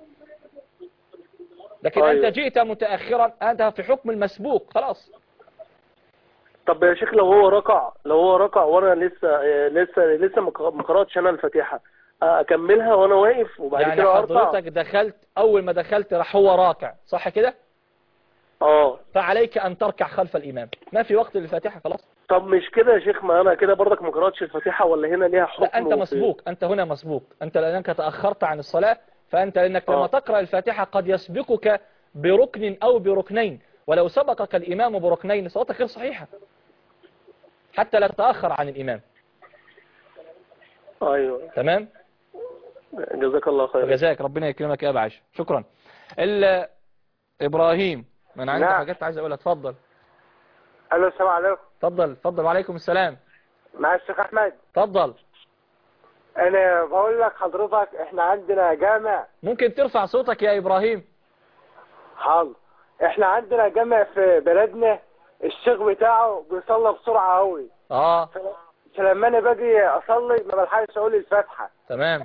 لكن أيوة. أنت جئت متأخرا أنت في حكم المسبوق خلاص طب يا شيخ لو هو ركع لو هو ركع وانا لسه آه، لسه لسه ما ق- ما قراتش انا الفاتحه آه، اكملها وانا واقف وبعد يعني كده ارفع حضرتك دخلت أول ما دخلت راح هو راكع صح كده اه فعليك أن تركع خلف الإمام ما في وقت للفاتحة خلاص طب مش كده يا شيخ ما انا كده برضك ما قراتش الفاتحه ولا هنا ليها حكم لا أنت وفي- مسبوق أنت هنا مسبوق أنت لأنك تأخرت عن الصلاة فأنت لأنك لما آه. تقرأ الفاتحة قد يسبقك بركن أو بركنين ولو سبقك الإمام بركنين صلاتك غير صحيحة حتى لا تتأخر عن الإمام ايوه تمام جزاك الله خير وجزاك ربنا يكرمك يا أبا عائشة شكرا ال- إبراهيم من عندي نعم. حاجات عايز أقولها اتفضل الو السلام عليكم اتفضل اتفضل وعليكم السلام مع الشيخ احمد اتفضل انا بقول لك حضرتك احنا عندنا جامع ممكن ترفع صوتك يا إبراهيم حاضر احنا عندنا جامع في بلدنا الشيخ بتاعه بيصلي بسرعه قوي اه فلما انا باجي اصلي ما بلحقش اقول الفاتحه تمام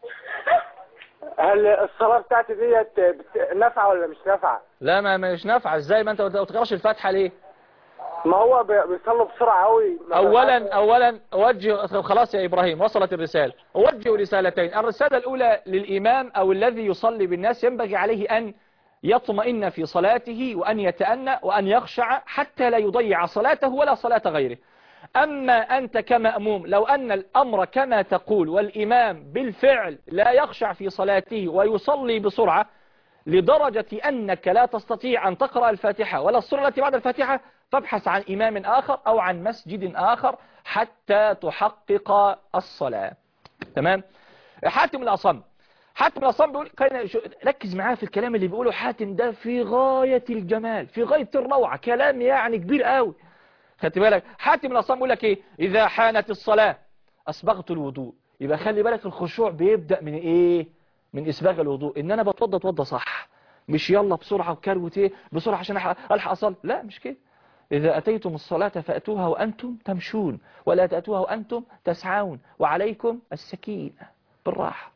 هل الصلاه بتاعتي ديت بت- نافعه ولا مش نافعه لا ما مش نافعه ازاي ما انت ما تقراش الفاتحه ليه ما هو بي- بيصلي بسرعه قوي ما اولا بلحقش- اولا اوجه خلاص يا ابراهيم وصلت الرساله اوجه رسالتين الرساله الاولى للامام او الذي يصلي بالناس ينبغي عليه ان يطمئن في صلاته وان يتأنى وان يخشع حتى لا يضيع صلاته ولا صلاه غيره أما أنت كمأموم لو أن الأمر كما تقول والإمام بالفعل لا يخشع في صلاته ويصلي بسرعة لدرجة أنك لا تستطيع أن تقرأ الفاتحة ولا السورة التي بعد الفاتحة فابحث عن إمام آخر أو عن مسجد آخر حتى تحقق الصلاة تمام حاتم الأصم حاتم الأصم بيقول كان شو- ركز معاه في الكلام اللي بيقوله حاتم ده في غاية الجمال في غاية الروعة كلام يعني كبير قوي خدت بالك حاتم الأصم بيقول لك ايه إذا حانت الصلاة أسبغت الوضوء يبقى خلي بالك الخشوع بيبدأ من ايه من إسباغ الوضوء إن أنا بتوضى توضى صح مش يلا بسرعة وكروت ايه بسرعة عشان ألحق ألحق أصل لا مش كده إذا أتيتم الصلاة فأتوها وأنتم تمشون ولا تأتوها وأنتم تسعون وعليكم السكينة بالراحة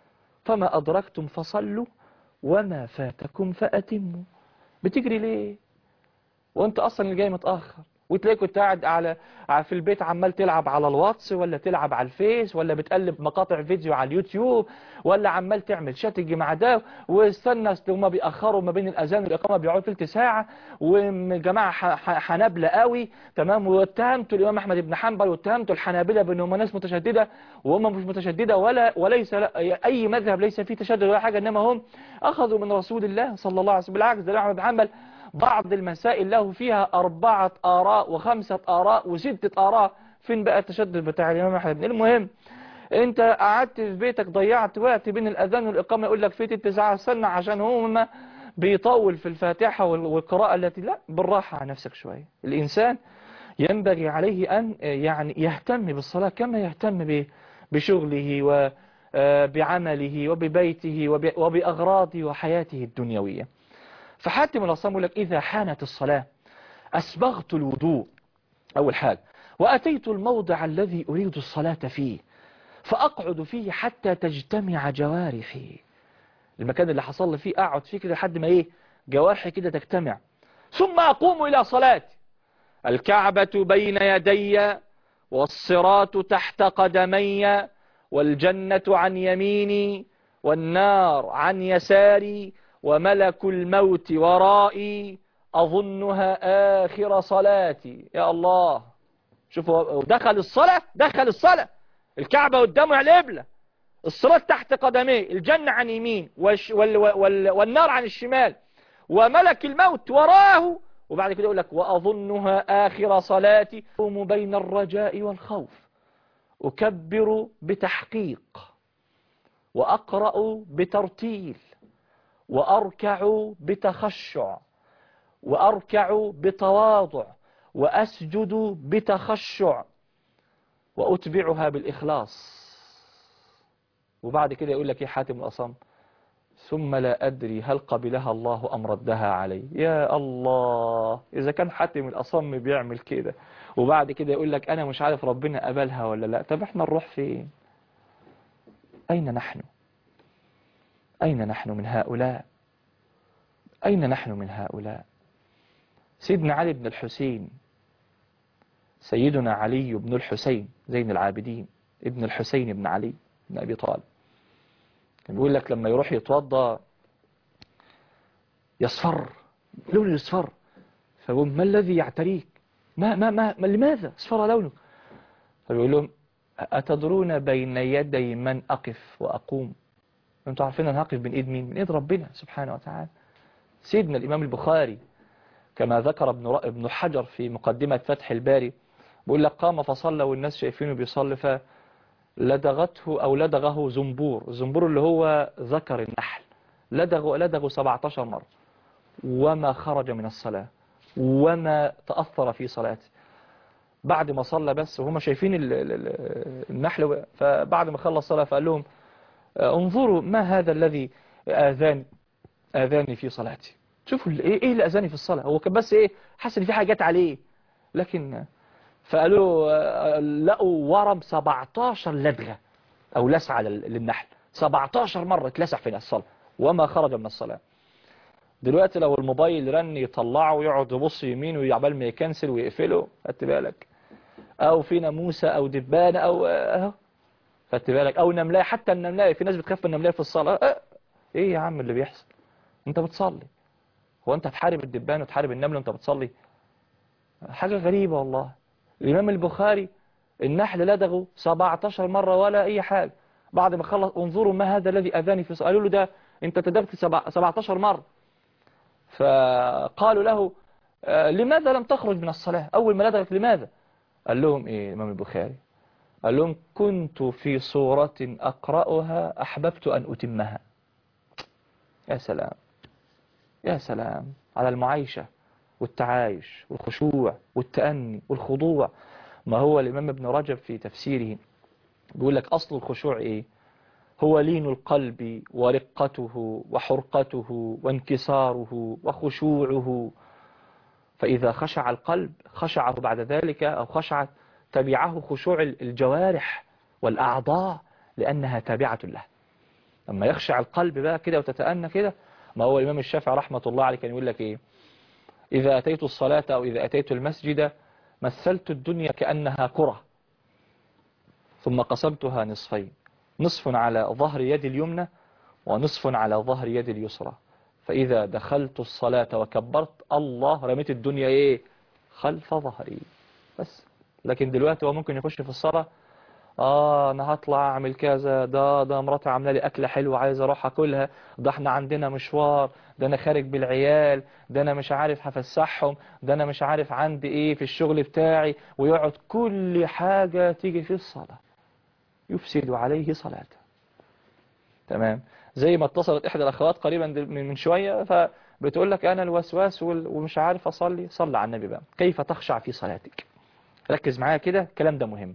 فما أدركتم فصلوا وما فاتكم فأتموا بتجري ليه وانت اصلا اللي جاي متاخر وتلاقي كنت قاعد على ع- في البيت عمال تلعب على الواتس ولا تلعب على الفيس ولا بتقلب مقاطع فيديو على اليوتيوب ولا عمال تعمل شاتنج مع ده واستنى أصل هما بيأخروا ما بين الأذان والإقامة بيقعدوا تلت ساعة وجماعة ح- ح- حنابلة قوي تمام واتهمتوا الإمام أحمد بن حنبل واتهمتوا الحنابلة بأنهم ناس متشددة وهم مش متشددة ولا وليس لا- أي مذهب ليس فيه تشدد ولا حاجة إنما هم أخذوا من رسول الله صلى الله عليه وسلم بالعكس ده الإمام أحمد بن حنبل بعض المسائل له فيها أربعة آراء وخمسة آراء وستة آراء فين بقى التشدد بتاع الإمام أحمد المهم انت قعدت في بيتك ضيعت وقت بين الأذان والإقامة يقول لك في تلت ساعة استنى عشان هم بيطول في الفاتحة وال- والقراءة التي لا بالراحة على نفسك شوية الإنسان ينبغي عليه أن يعني يهتم بالصلاة كما يهتم ب- بشغله وبعمله وببيته وب- وبأغراضه وحياته الدنيوية فحاتم الأصم يقول لك إذا حانت الصلاة أسبغت الوضوء أول حاجة وأتيت الموضع الذي أريد الصلاة فيه فأقعد فيه حتى تجتمع جوارحي المكان اللي حصل فيه أقعد فيه كده لحد ما إيه جوارحي كده تجتمع ثم أقوم إلى صلاتي الكعبة بين يدي والصراط تحت قدمي والجنة عن يميني والنار عن يساري وملك الموت ورائي أظنها آخر صلاتي يا الله شوفوا دخل الصلاة دخل الصلاة الكعبة قدامه على القبلة الصراط تحت قدميه الجنة عن يمين والش وال وال والنار عن الشمال وملك الموت وراه وبعد كده يقول لك وأظنها آخر صلاتي أقوم بين الرجاء والخوف أكبر بتحقيق وأقرأ بترتيل وأركع بتخشع وأركع بتواضع وأسجد بتخشع وأتبعها بالإخلاص وبعد كده يقول لك إيه حاتم الأصم ثم لا أدري هل قبلها الله أم ردها علي يا الله إذا كان حاتم الأصم بيعمل كده وبعد كده يقول لك أنا مش عارف ربنا قبلها ولا لا طب إحنا نروح فين أين نحن أين نحن من هؤلاء أين نحن من هؤلاء سيدنا علي بن الحسين سيدنا علي بن الحسين زين العابدين ابن الحسين بن علي بن أبي طالب كان بيقول لك لما يروح يتوضى يصفر لونه يصفر فبقول ما الذي يعتريك ما ما ما, ما لماذا اصفر لونه فبيقول لهم أتدرون بين يدي من أقف وأقوم انتوا عارفين أنا هقف بين إيد مين من إيد ربنا سبحانه وتعالى سيدنا الإمام البخاري كما ذكر ابن ابن حجر في مقدمة فتح الباري بيقول لك قام فصلى والناس شايفينه بيصلي فلدغته أو لدغه زنبور الزنبور اللي هو ذكر النحل لدغه لدغه 17 مرة وما خرج من الصلاة وما تأثر في صلاته بعد ما صلى بس وهم شايفين ال- ال- ال- النحل فبعد ما خلص صلاة فقال لهم انظروا ما هذا الذي آذاني آذاني في صلاتي شوفوا ال- ايه ايه اللي اذاني في الصلاه هو كان بس ايه حاسس ان في حاجات عليه لكن فقالوا آه، لقوا ورم 17 لدغه او لسعه لل- للنحل 17 مره اتلسع في الصلاه وما خرج من الصلاه دلوقتي لو الموبايل رن يطلعه ويقعد يبص يمين ويعبال ما يكنسل ويقفله خدت بالك او في ناموسه او دبانه او اهو خدت بالك او نملايه حتى النملايه في ناس بتخاف من النملايه في الصلاه آه، ايه يا عم اللي بيحصل انت بتصلي هو انت تحارب الدبان وتحارب النمل وانت بتصلي حاجة غريبة والله الإمام البخاري النحل لدغه 17 مرة ولا أي حاجة بعد ما خلص انظروا ما هذا الذي أذاني في صلاة قالوا له ده انت تدغت سبع- 17 مرة فقالوا له آه، لماذا لم تخرج من الصلاة أول ما لدغت لماذا قال لهم إيه الإمام البخاري قال لهم كنت في صورة أقرأها أحببت أن أتمها يا سلام يا سلام على المعايشة والتعايش والخشوع والتأني والخضوع ما هو الإمام ابن رجب في تفسيره بيقول لك أصل الخشوع إيه هو لين القلب ورقته وحرقته وانكساره وخشوعه فإذا خشع القلب خشعه بعد ذلك أو خشعت تبعه خشوع الجوارح والأعضاء لأنها تابعة له لما يخشع القلب بقى كده وتتأنى كده ما هو الإمام الشافعي رحمة الله عليه كان يقول لك إيه إذا أتيت الصلاة أو إذا أتيت المسجد مثلت الدنيا كأنها كرة ثم قسمتها نصفين نصف على ظهر يد اليمنى ونصف على ظهر يد اليسرى فإذا دخلت الصلاة وكبرت الله رميت الدنيا إيه خلف ظهري بس لكن دلوقتي هو ممكن يخش في الصلاة اه انا هطلع اعمل كذا ده ده مراتي عامله لي اكله حلوه عايز اروح اكلها ده احنا عندنا مشوار ده انا خارج بالعيال ده انا مش عارف هفسحهم ده انا مش عارف عندي ايه في الشغل بتاعي ويقعد كل حاجه تيجي في الصلاه يفسد عليه صلاته تمام زي ما اتصلت احدى الاخوات قريبا دل- من من شويه فبتقول لك انا الوسواس وال- ومش عارف اصلي صلي على النبي بقى كيف تخشع في صلاتك ركز معايا كده الكلام ده مهم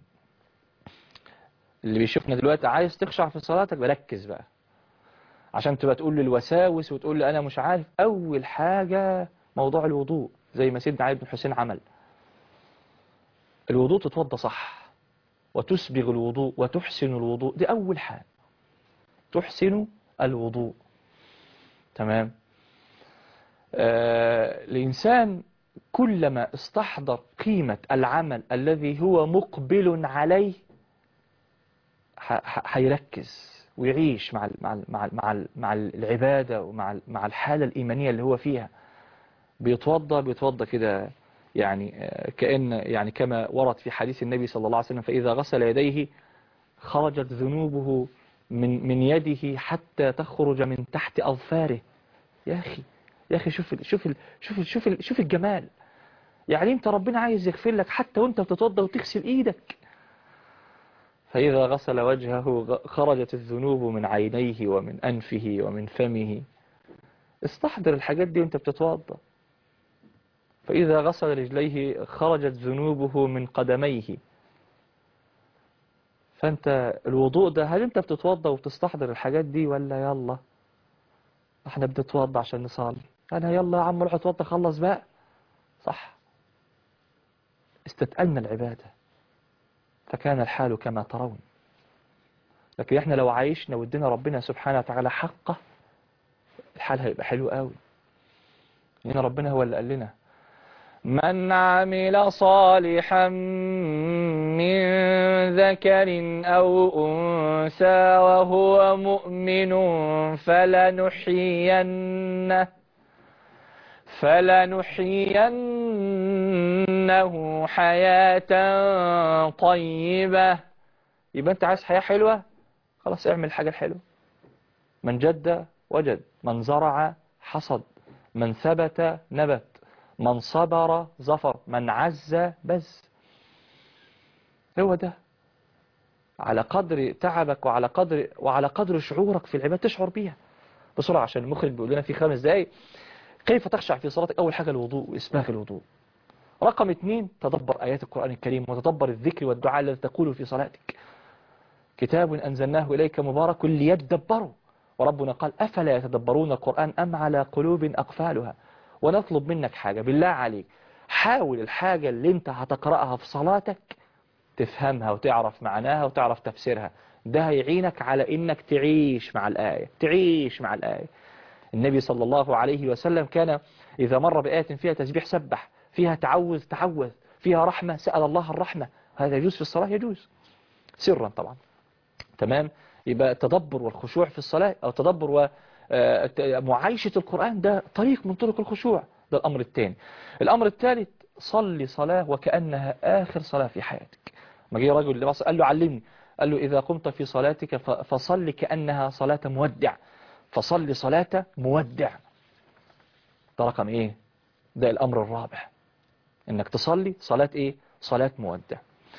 اللي بيشوفنا دلوقتي عايز تخشع في صلاتك بركز بقى عشان تبقى تقول لي الوساوس وتقول لي انا مش عارف اول حاجة موضوع الوضوء زي ما سيدنا علي بن حسين عمل الوضوء تتوضى صح وتسبغ الوضوء وتحسن الوضوء دي أول حاجة تحسن الوضوء تمام آه الإنسان كلما استحضر قيمة العمل الذي هو مقبل عليه ح- ح- هيركز ويعيش مع ال مع ال مع ال مع, ال مع العبادة ومع ال مع الحالة الإيمانية اللي هو فيها بيتوضى بيتوضى كده يعني آه، كأن يعني كما ورد في حديث النبي صلى الله عليه وسلم فإذا غسل يديه خرجت ذنوبه من من يده حتى تخرج من تحت أظفاره يا أخي يا أخي شوف ال- شوف ال- شوف ال- شوف ال- شوف الجمال يعني أنت ربنا عايز يغفر لك حتى وأنت بتتوضى وتغسل إيدك فإذا غسل وجهه غ- خرجت الذنوب من عينيه ومن أنفه ومن فمه استحضر الحاجات دي وأنت بتتوضى فإذا غسل رجليه خرجت ذنوبه من قدميه فأنت الوضوء ده هل أنت بتتوضى وبتستحضر الحاجات دي ولا يلا احنا بنتوضى عشان نصلي أنا يلا يا عم روح اتوضى خلص بقى صح استتقلنا العبادة فكان الحال كما ترون لكن احنا لو عايشنا ودينا ربنا سبحانه وتعالى حقه الحال هيبقى حلو قوي هنا ربنا هو اللي قال لنا من عمل صالحا من ذكر أو أنثى وهو مؤمن فلنحيينه فلنحيينه حياة طيبة يبقى انت عايز حياة حلوة خلاص اعمل الحاجة الحلوة من جد وجد من زرع حصد من ثبت نبت من صبر ظفر من عز بز هو ده على قدر تعبك وعلى قدر وعلى قدر شعورك في العبادة تشعر بيها بسرعة عشان المخرج بيقول لنا في خمس دقايق كيف تخشع في صلاتك أول حاجة الوضوء وإسباغ الوضوء رقم اثنين تدبر آيات القرآن الكريم وتدبر الذكر والدعاء الذي تقوله في صلاتك كتاب أنزلناه إليك مبارك ليتدبروا وربنا قال أفلا يتدبرون القرآن أم على قلوب أقفالها ونطلب منك حاجة بالله عليك حاول الحاجة اللي انت هتقرأها في صلاتك تفهمها وتعرف معناها وتعرف تفسيرها ده هيعينك على انك تعيش مع الآية تعيش مع الآية النبي صلى الله عليه وسلم كان إذا مر بآية فيها تسبيح سبح فيها تعوذ تعوذ فيها رحمة سأل الله الرحمة هذا يجوز في الصلاة يجوز سرا طبعا تمام يبقى التدبر والخشوع في الصلاة أو تدبر ومعايشة القرآن ده طريق من طرق الخشوع ده الأمر الثاني الأمر الثالث صلي صلاة وكأنها آخر صلاة في حياتك ما جه رجل اللي قال له علمني قال له إذا قمت في صلاتك ف- فصل كأنها صلاة مودع فصل صلاة مودع ده رقم إيه ده الأمر الرابع إنك تصلي صلاة إيه صلاة مودع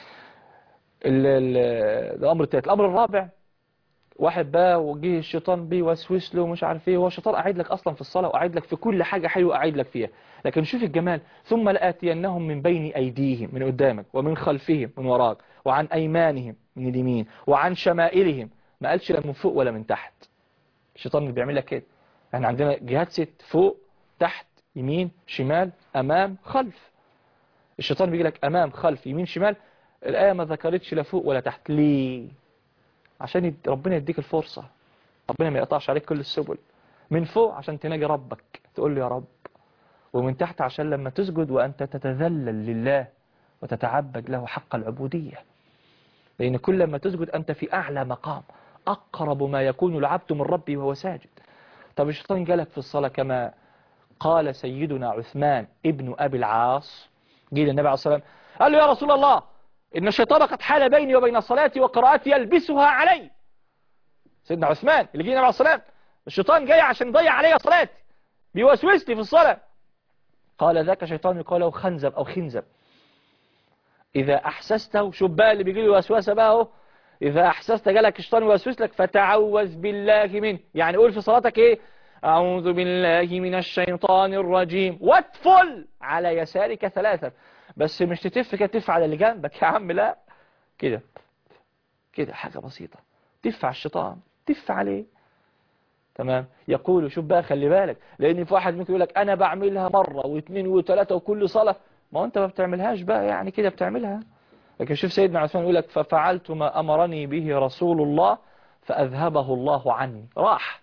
ال- ال- ده الأمر الثالث الأمر الرابع واحد بقى وجه الشيطان بيوسوس له ومش عارف ايه هو الشيطان قاعد لك اصلا في الصلاه وقاعد لك في كل حاجه حلوه قاعد لك فيها لكن شوف الجمال ثم لاتينهم من بين ايديهم من قدامك ومن خلفهم من وراك وعن ايمانهم من اليمين وعن شمائلهم ما قالش لا من فوق ولا من تحت الشيطان اللي بيعمل لك كده احنا عندنا جهات ست فوق تحت يمين شمال امام خلف الشيطان بيجي لك امام خلف يمين شمال الايه ما ذكرتش لا فوق ولا تحت ليه عشان يد... ربنا يديك الفرصة ربنا ما يقطعش عليك كل السبل من فوق عشان تناجي ربك تقول له يا رب ومن تحت عشان لما تسجد وأنت تتذلل لله وتتعبد له حق العبودية لأن كل ما تسجد أنت في أعلى مقام أقرب ما يكون العبد من ربي وهو ساجد طب الشيطان جالك في الصلاة كما قال سيدنا عثمان ابن أبي العاص جه للنبي عليه الصلاة والسلام قال له يا رسول الله إن الشيطان قد حال بيني وبين صلاتي وقراءتي يلبسها علي سيدنا عثمان اللي جه النبي عليه الصلاة والسلام الشيطان جاي عشان يضيع عليا صلاتي بيوسوس لي في الصلاة قال ذاك شيطان يقال له خنزب أو خنزب إذا أحسسته شوف بقى اللي بيجي له وسوسة بقى اهو إذا أحسست جالك الشيطان يوسوس لك فتعوذ بالله منه يعني قول في صلاتك إيه أعوذ بالله من الشيطان الرجيم واتفل على يسارك ثلاثة بس مش تتف كده تف على اللي جنبك يا عم لا كده كده حاجة بسيطة تف على الشيطان تف عليه تمام يقول شوف بقى خلي بالك لان في واحد ممكن يقول لك انا بعملها مرة واثنين وثلاثة وكل صلاة ما هو انت ما بتعملهاش بقى يعني كده بتعملها لكن شوف سيدنا عثمان يقول لك ففعلت ما أمرني به رسول الله فأذهبه الله عني راح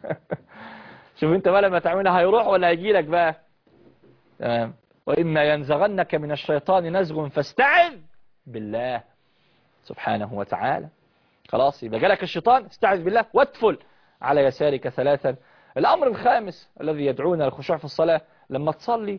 شوف انت بقى لما تعملها هيروح ولا هيجي لك بقى تمام وإما ينزغنك من الشيطان نزغ فاستعذ بالله سبحانه وتعالى خلاص يبقى جالك الشيطان استعذ بالله وادفل على يسارك ثلاثا الأمر الخامس الذي يدعونا للخشوع في الصلاة لما تصلي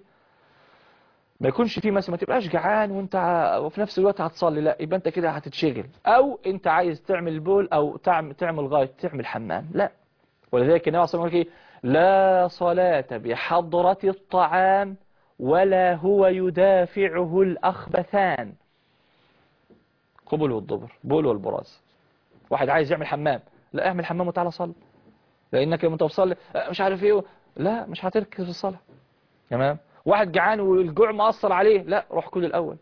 ما يكونش فيه مثلا ما تبقاش جعان وانت ع- وفي نفس الوقت هتصلي لا يبقى انت كده هتتشغل او انت عايز تعمل بول او تعمل تعمل غاية تعمل حمام لا ولذلك النبي صلى الله عليه وسلم يقول إيه؟ لا صلاة بحضرة الطعام ولا هو يدافعه الأخبثان قبل والضبر بول والبراز واحد عايز يعمل حمام لا اعمل حمام وتعالى صلي لانك لما تصلي مش عارف ايه لا مش هتركز في الصلاة تمام واحد جعان والجوع مأثر عليه لا روح كل الأول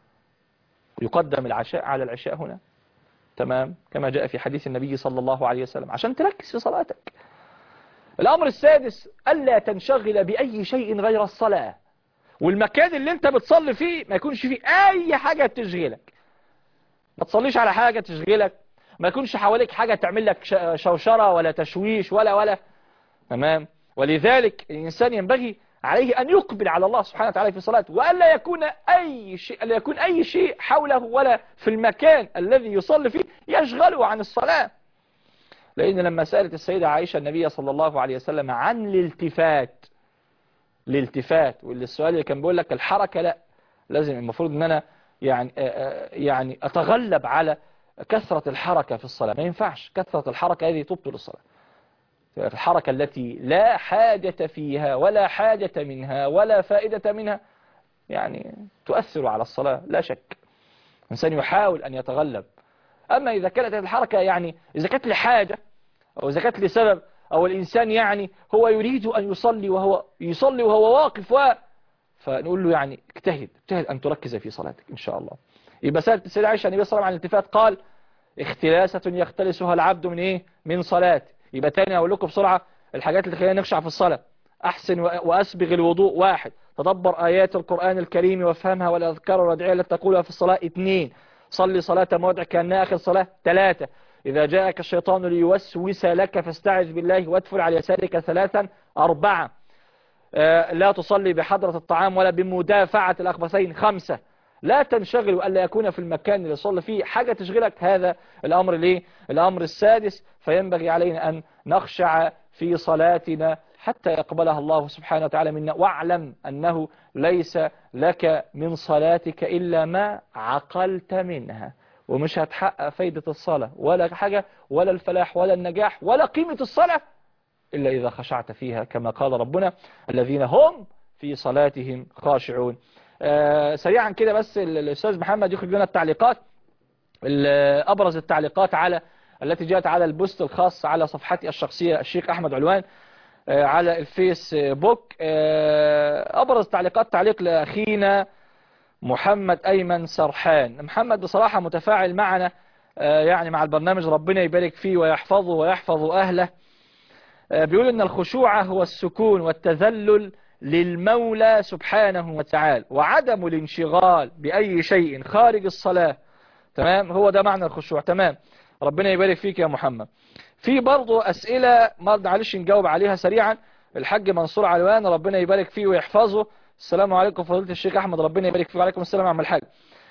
يقدم العشاء على العشاء هنا تمام كما جاء في حديث النبي صلى الله عليه وسلم عشان تركز في صلاتك الأمر السادس ألا تنشغل بأي شيء غير الصلاة والمكان اللي انت بتصلي فيه ما يكونش فيه أي حاجة تشغلك ما تصليش على حاجة تشغلك ما يكونش حواليك حاجة تعمل لك ش- شوشرة ولا تشويش ولا ولا تمام ولذلك الإنسان ينبغي عليه أن يقبل على الله سبحانه وتعالى في صلاته وألا يكون أي شيء ألا يكون أي شيء حوله ولا في المكان الذي يصلي فيه يشغله عن الصلاة لأن لما سألت السيدة عائشة النبي صلى الله عليه وسلم عن الالتفات الالتفات واللي السؤال اللي كان بيقول لك الحركة لا لازم المفروض ان انا يعني آه، آه، يعني اتغلب على كثرة الحركة في الصلاة ما ينفعش كثرة الحركة هذه تبطل الصلاة الحركة التي لا حاجة فيها ولا حاجة منها ولا فائدة منها يعني تؤثر على الصلاة لا شك الإنسان يحاول أن يتغلب أما إذا كانت الحركة يعني إذا كانت لحاجة أو إذا كانت لسبب أو الإنسان يعني هو يريد أن يصلي وهو يصلي وهو واقف و فنقول له يعني اجتهد اجتهد أن تركز في صلاتك إن شاء الله يبقى سألت السيدة عائشة النبي صلى الله عليه وسلم عن الالتفات قال اختلاسة يختلسها العبد من إيه من صلاة يبقى تاني أقول لكم بسرعة الحاجات اللي خلينا نخشع في الصلاة أحسن و- وأسبغ الوضوء واحد تدبر آيات القرآن الكريم وافهمها والأذكار والأدعية التي تقولها في الصلاة اثنين صلي صلاة موضع كأنها آخر صلاة ثلاثة إذا جاءك الشيطان ليوسوس لك فاستعذ بالله وادفل على يسارك ثلاثا أربعة آه، لا تصلي بحضرة الطعام ولا بمدافعة الأخبثين خمسة لا تنشغل وألا يكون في المكان اللي صلى فيه حاجة تشغلك هذا الأمر ليه الأمر السادس فينبغي علينا أن نخشع في صلاتنا حتى يقبلها الله سبحانه وتعالى منا واعلم أنه ليس لك من صلاتك إلا ما عقلت منها ومش هتحقق فايدة الصلاة ولا حاجة ولا الفلاح ولا النجاح ولا قيمة الصلاة إلا إذا خشعت فيها كما قال ربنا الذين هم في صلاتهم خاشعون آه سريعا كده بس ال- الأستاذ محمد يخرج لنا التعليقات ال- أبرز التعليقات على التي جاءت على البوست الخاص على صفحتي الشخصية الشيخ أحمد علوان آه، على الفيسبوك آه، أبرز تعليقات تعليق لأخينا محمد أيمن سرحان محمد بصراحة متفاعل معنا آه، يعني مع البرنامج ربنا يبارك فيه ويحفظه ويحفظ أهله آه، بيقول ان الخشوع هو السكون والتذلل للمولى سبحانه وتعالى وعدم الانشغال بأي شيء خارج الصلاة تمام هو ده معنى الخشوع تمام ربنا يبارك فيك يا محمد في برضو أسئلة ما معلش نجاوب عليها سريعا الحاج منصور علوان ربنا يبارك فيه ويحفظه السلام عليكم فضيلة الشيخ أحمد ربنا يبارك فيه وعليكم السلام عم الحاج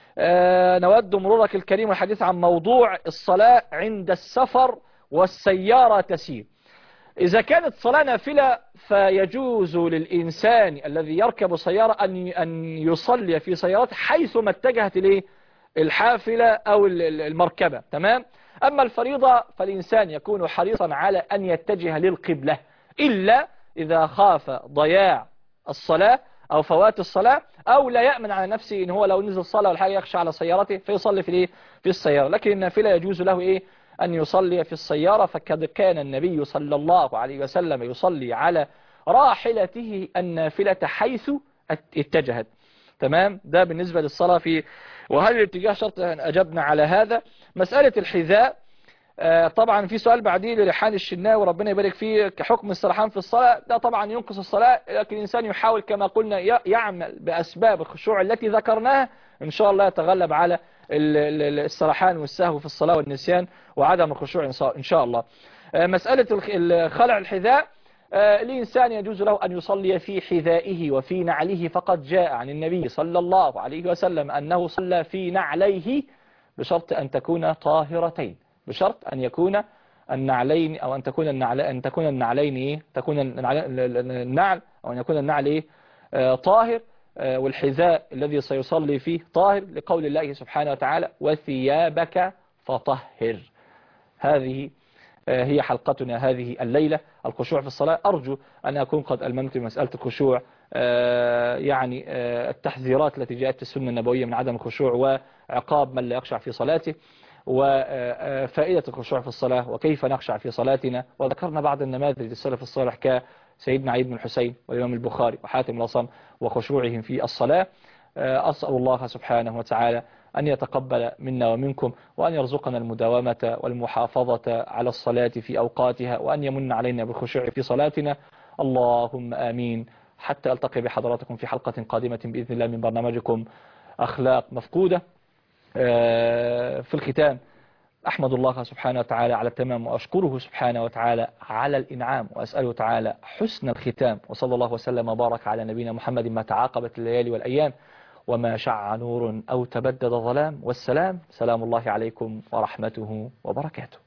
آه نود مرورك الكريم والحديث عن موضوع الصلاة عند السفر والسيارة تسير إذا كانت صلاة نافلة فيجوز للإنسان الذي يركب سيارة أن أن يصلي في سيارته حيثما اتجهت إليه الحافلة أو ال- ال- المركبة تمام أما الفريضة فالإنسان يكون حريصا على أن يتجه للقبلة إلا إذا خاف ضياع الصلاة أو فوات الصلاة أو لا يأمن على نفسه إن هو لو نزل الصلاة ولا حاجة يخشى على سيارته فيصلي في الإيه؟ في السيارة لكن النافلة يجوز له إيه أن يصلي في السيارة فقد كان النبي صلى الله عليه وسلم يصلي على راحلته النافلة حيث اتجهت تمام ده بالنسبة للصلاة في وهل الاتجاه شرط أن أجبنا على هذا مسألة الحذاء آه، طبعا في سؤال بعديه لريحان الشناوي ربنا يبارك فيه كحكم السرحان في الصلاة ده طبعا ينقص الصلاة لكن الإنسان يحاول كما قلنا ي- يعمل بأسباب الخشوع التي ذكرناها إن شاء الله يتغلب على ال- ال- ال- السرحان والسهو في الصلاة والنسيان وعدم الخشوع إن شاء- إن شاء الله آه، مسألة الخ- ال- خلع الحذاء آه، الإنسان يجوز له أن يصلي في حذائه وفي نعله فقد جاء عن النبي صلى الله عليه وسلم أنه صلى في نعليه بشرط أن تكون طاهرتين بشرط أن يكون النعلين أو أن تكون النعل أن تكون النعلين إيه تكون النعل, النعل أو أن يكون النعل إيه آه، طاهر آه، والحذاء الذي سيصلي فيه طاهر لقول الله سبحانه وتعالى وثيابك فطهر هذه آه، هي حلقتنا هذه الليلة الخشوع في الصلاة أرجو أن أكون قد ألممت مسألة الخشوع آه، يعني آه، التحذيرات التي جاءت في السنة النبوية من عدم الخشوع وعقاب من لا يخشع في صلاته وفائدة الخشوع في الصلاة وكيف نخشع في صلاتنا وذكرنا بعض النماذج للسلف الصالح كسيدنا عيد بن الحسين والإمام البخاري وحاتم الأصم وخشوعهم في الصلاة آه، أسأل الله سبحانه وتعالى أن يتقبل منا ومنكم وأن يرزقنا المداومة والمحافظة على الصلاة في أوقاتها وأن يمن علينا بالخشوع في صلاتنا اللهم آمين حتى ألتقي بحضراتكم في حلقة قادمة بإذن الله من برنامجكم أخلاق مفقودة آه، في الختام أحمد الله سبحانه وتعالى على التمام وأشكره سبحانه وتعالى على الإنعام وأسأله تعالى حسن الختام وصلى الله وسلم وبارك على نبينا محمد ما تعاقبت الليالي والأيام وما شع نور أو تبدد ظلام والسلام سلام الله عليكم ورحمته وبركاته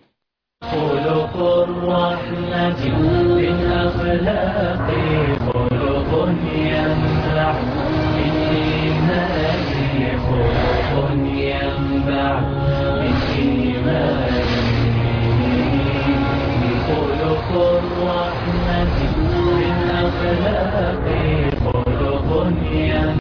خلق الرحمة من أخلاق خلق ينبع من إيمان خلق ينبع من إيمان خلق الرحمة من أخلاق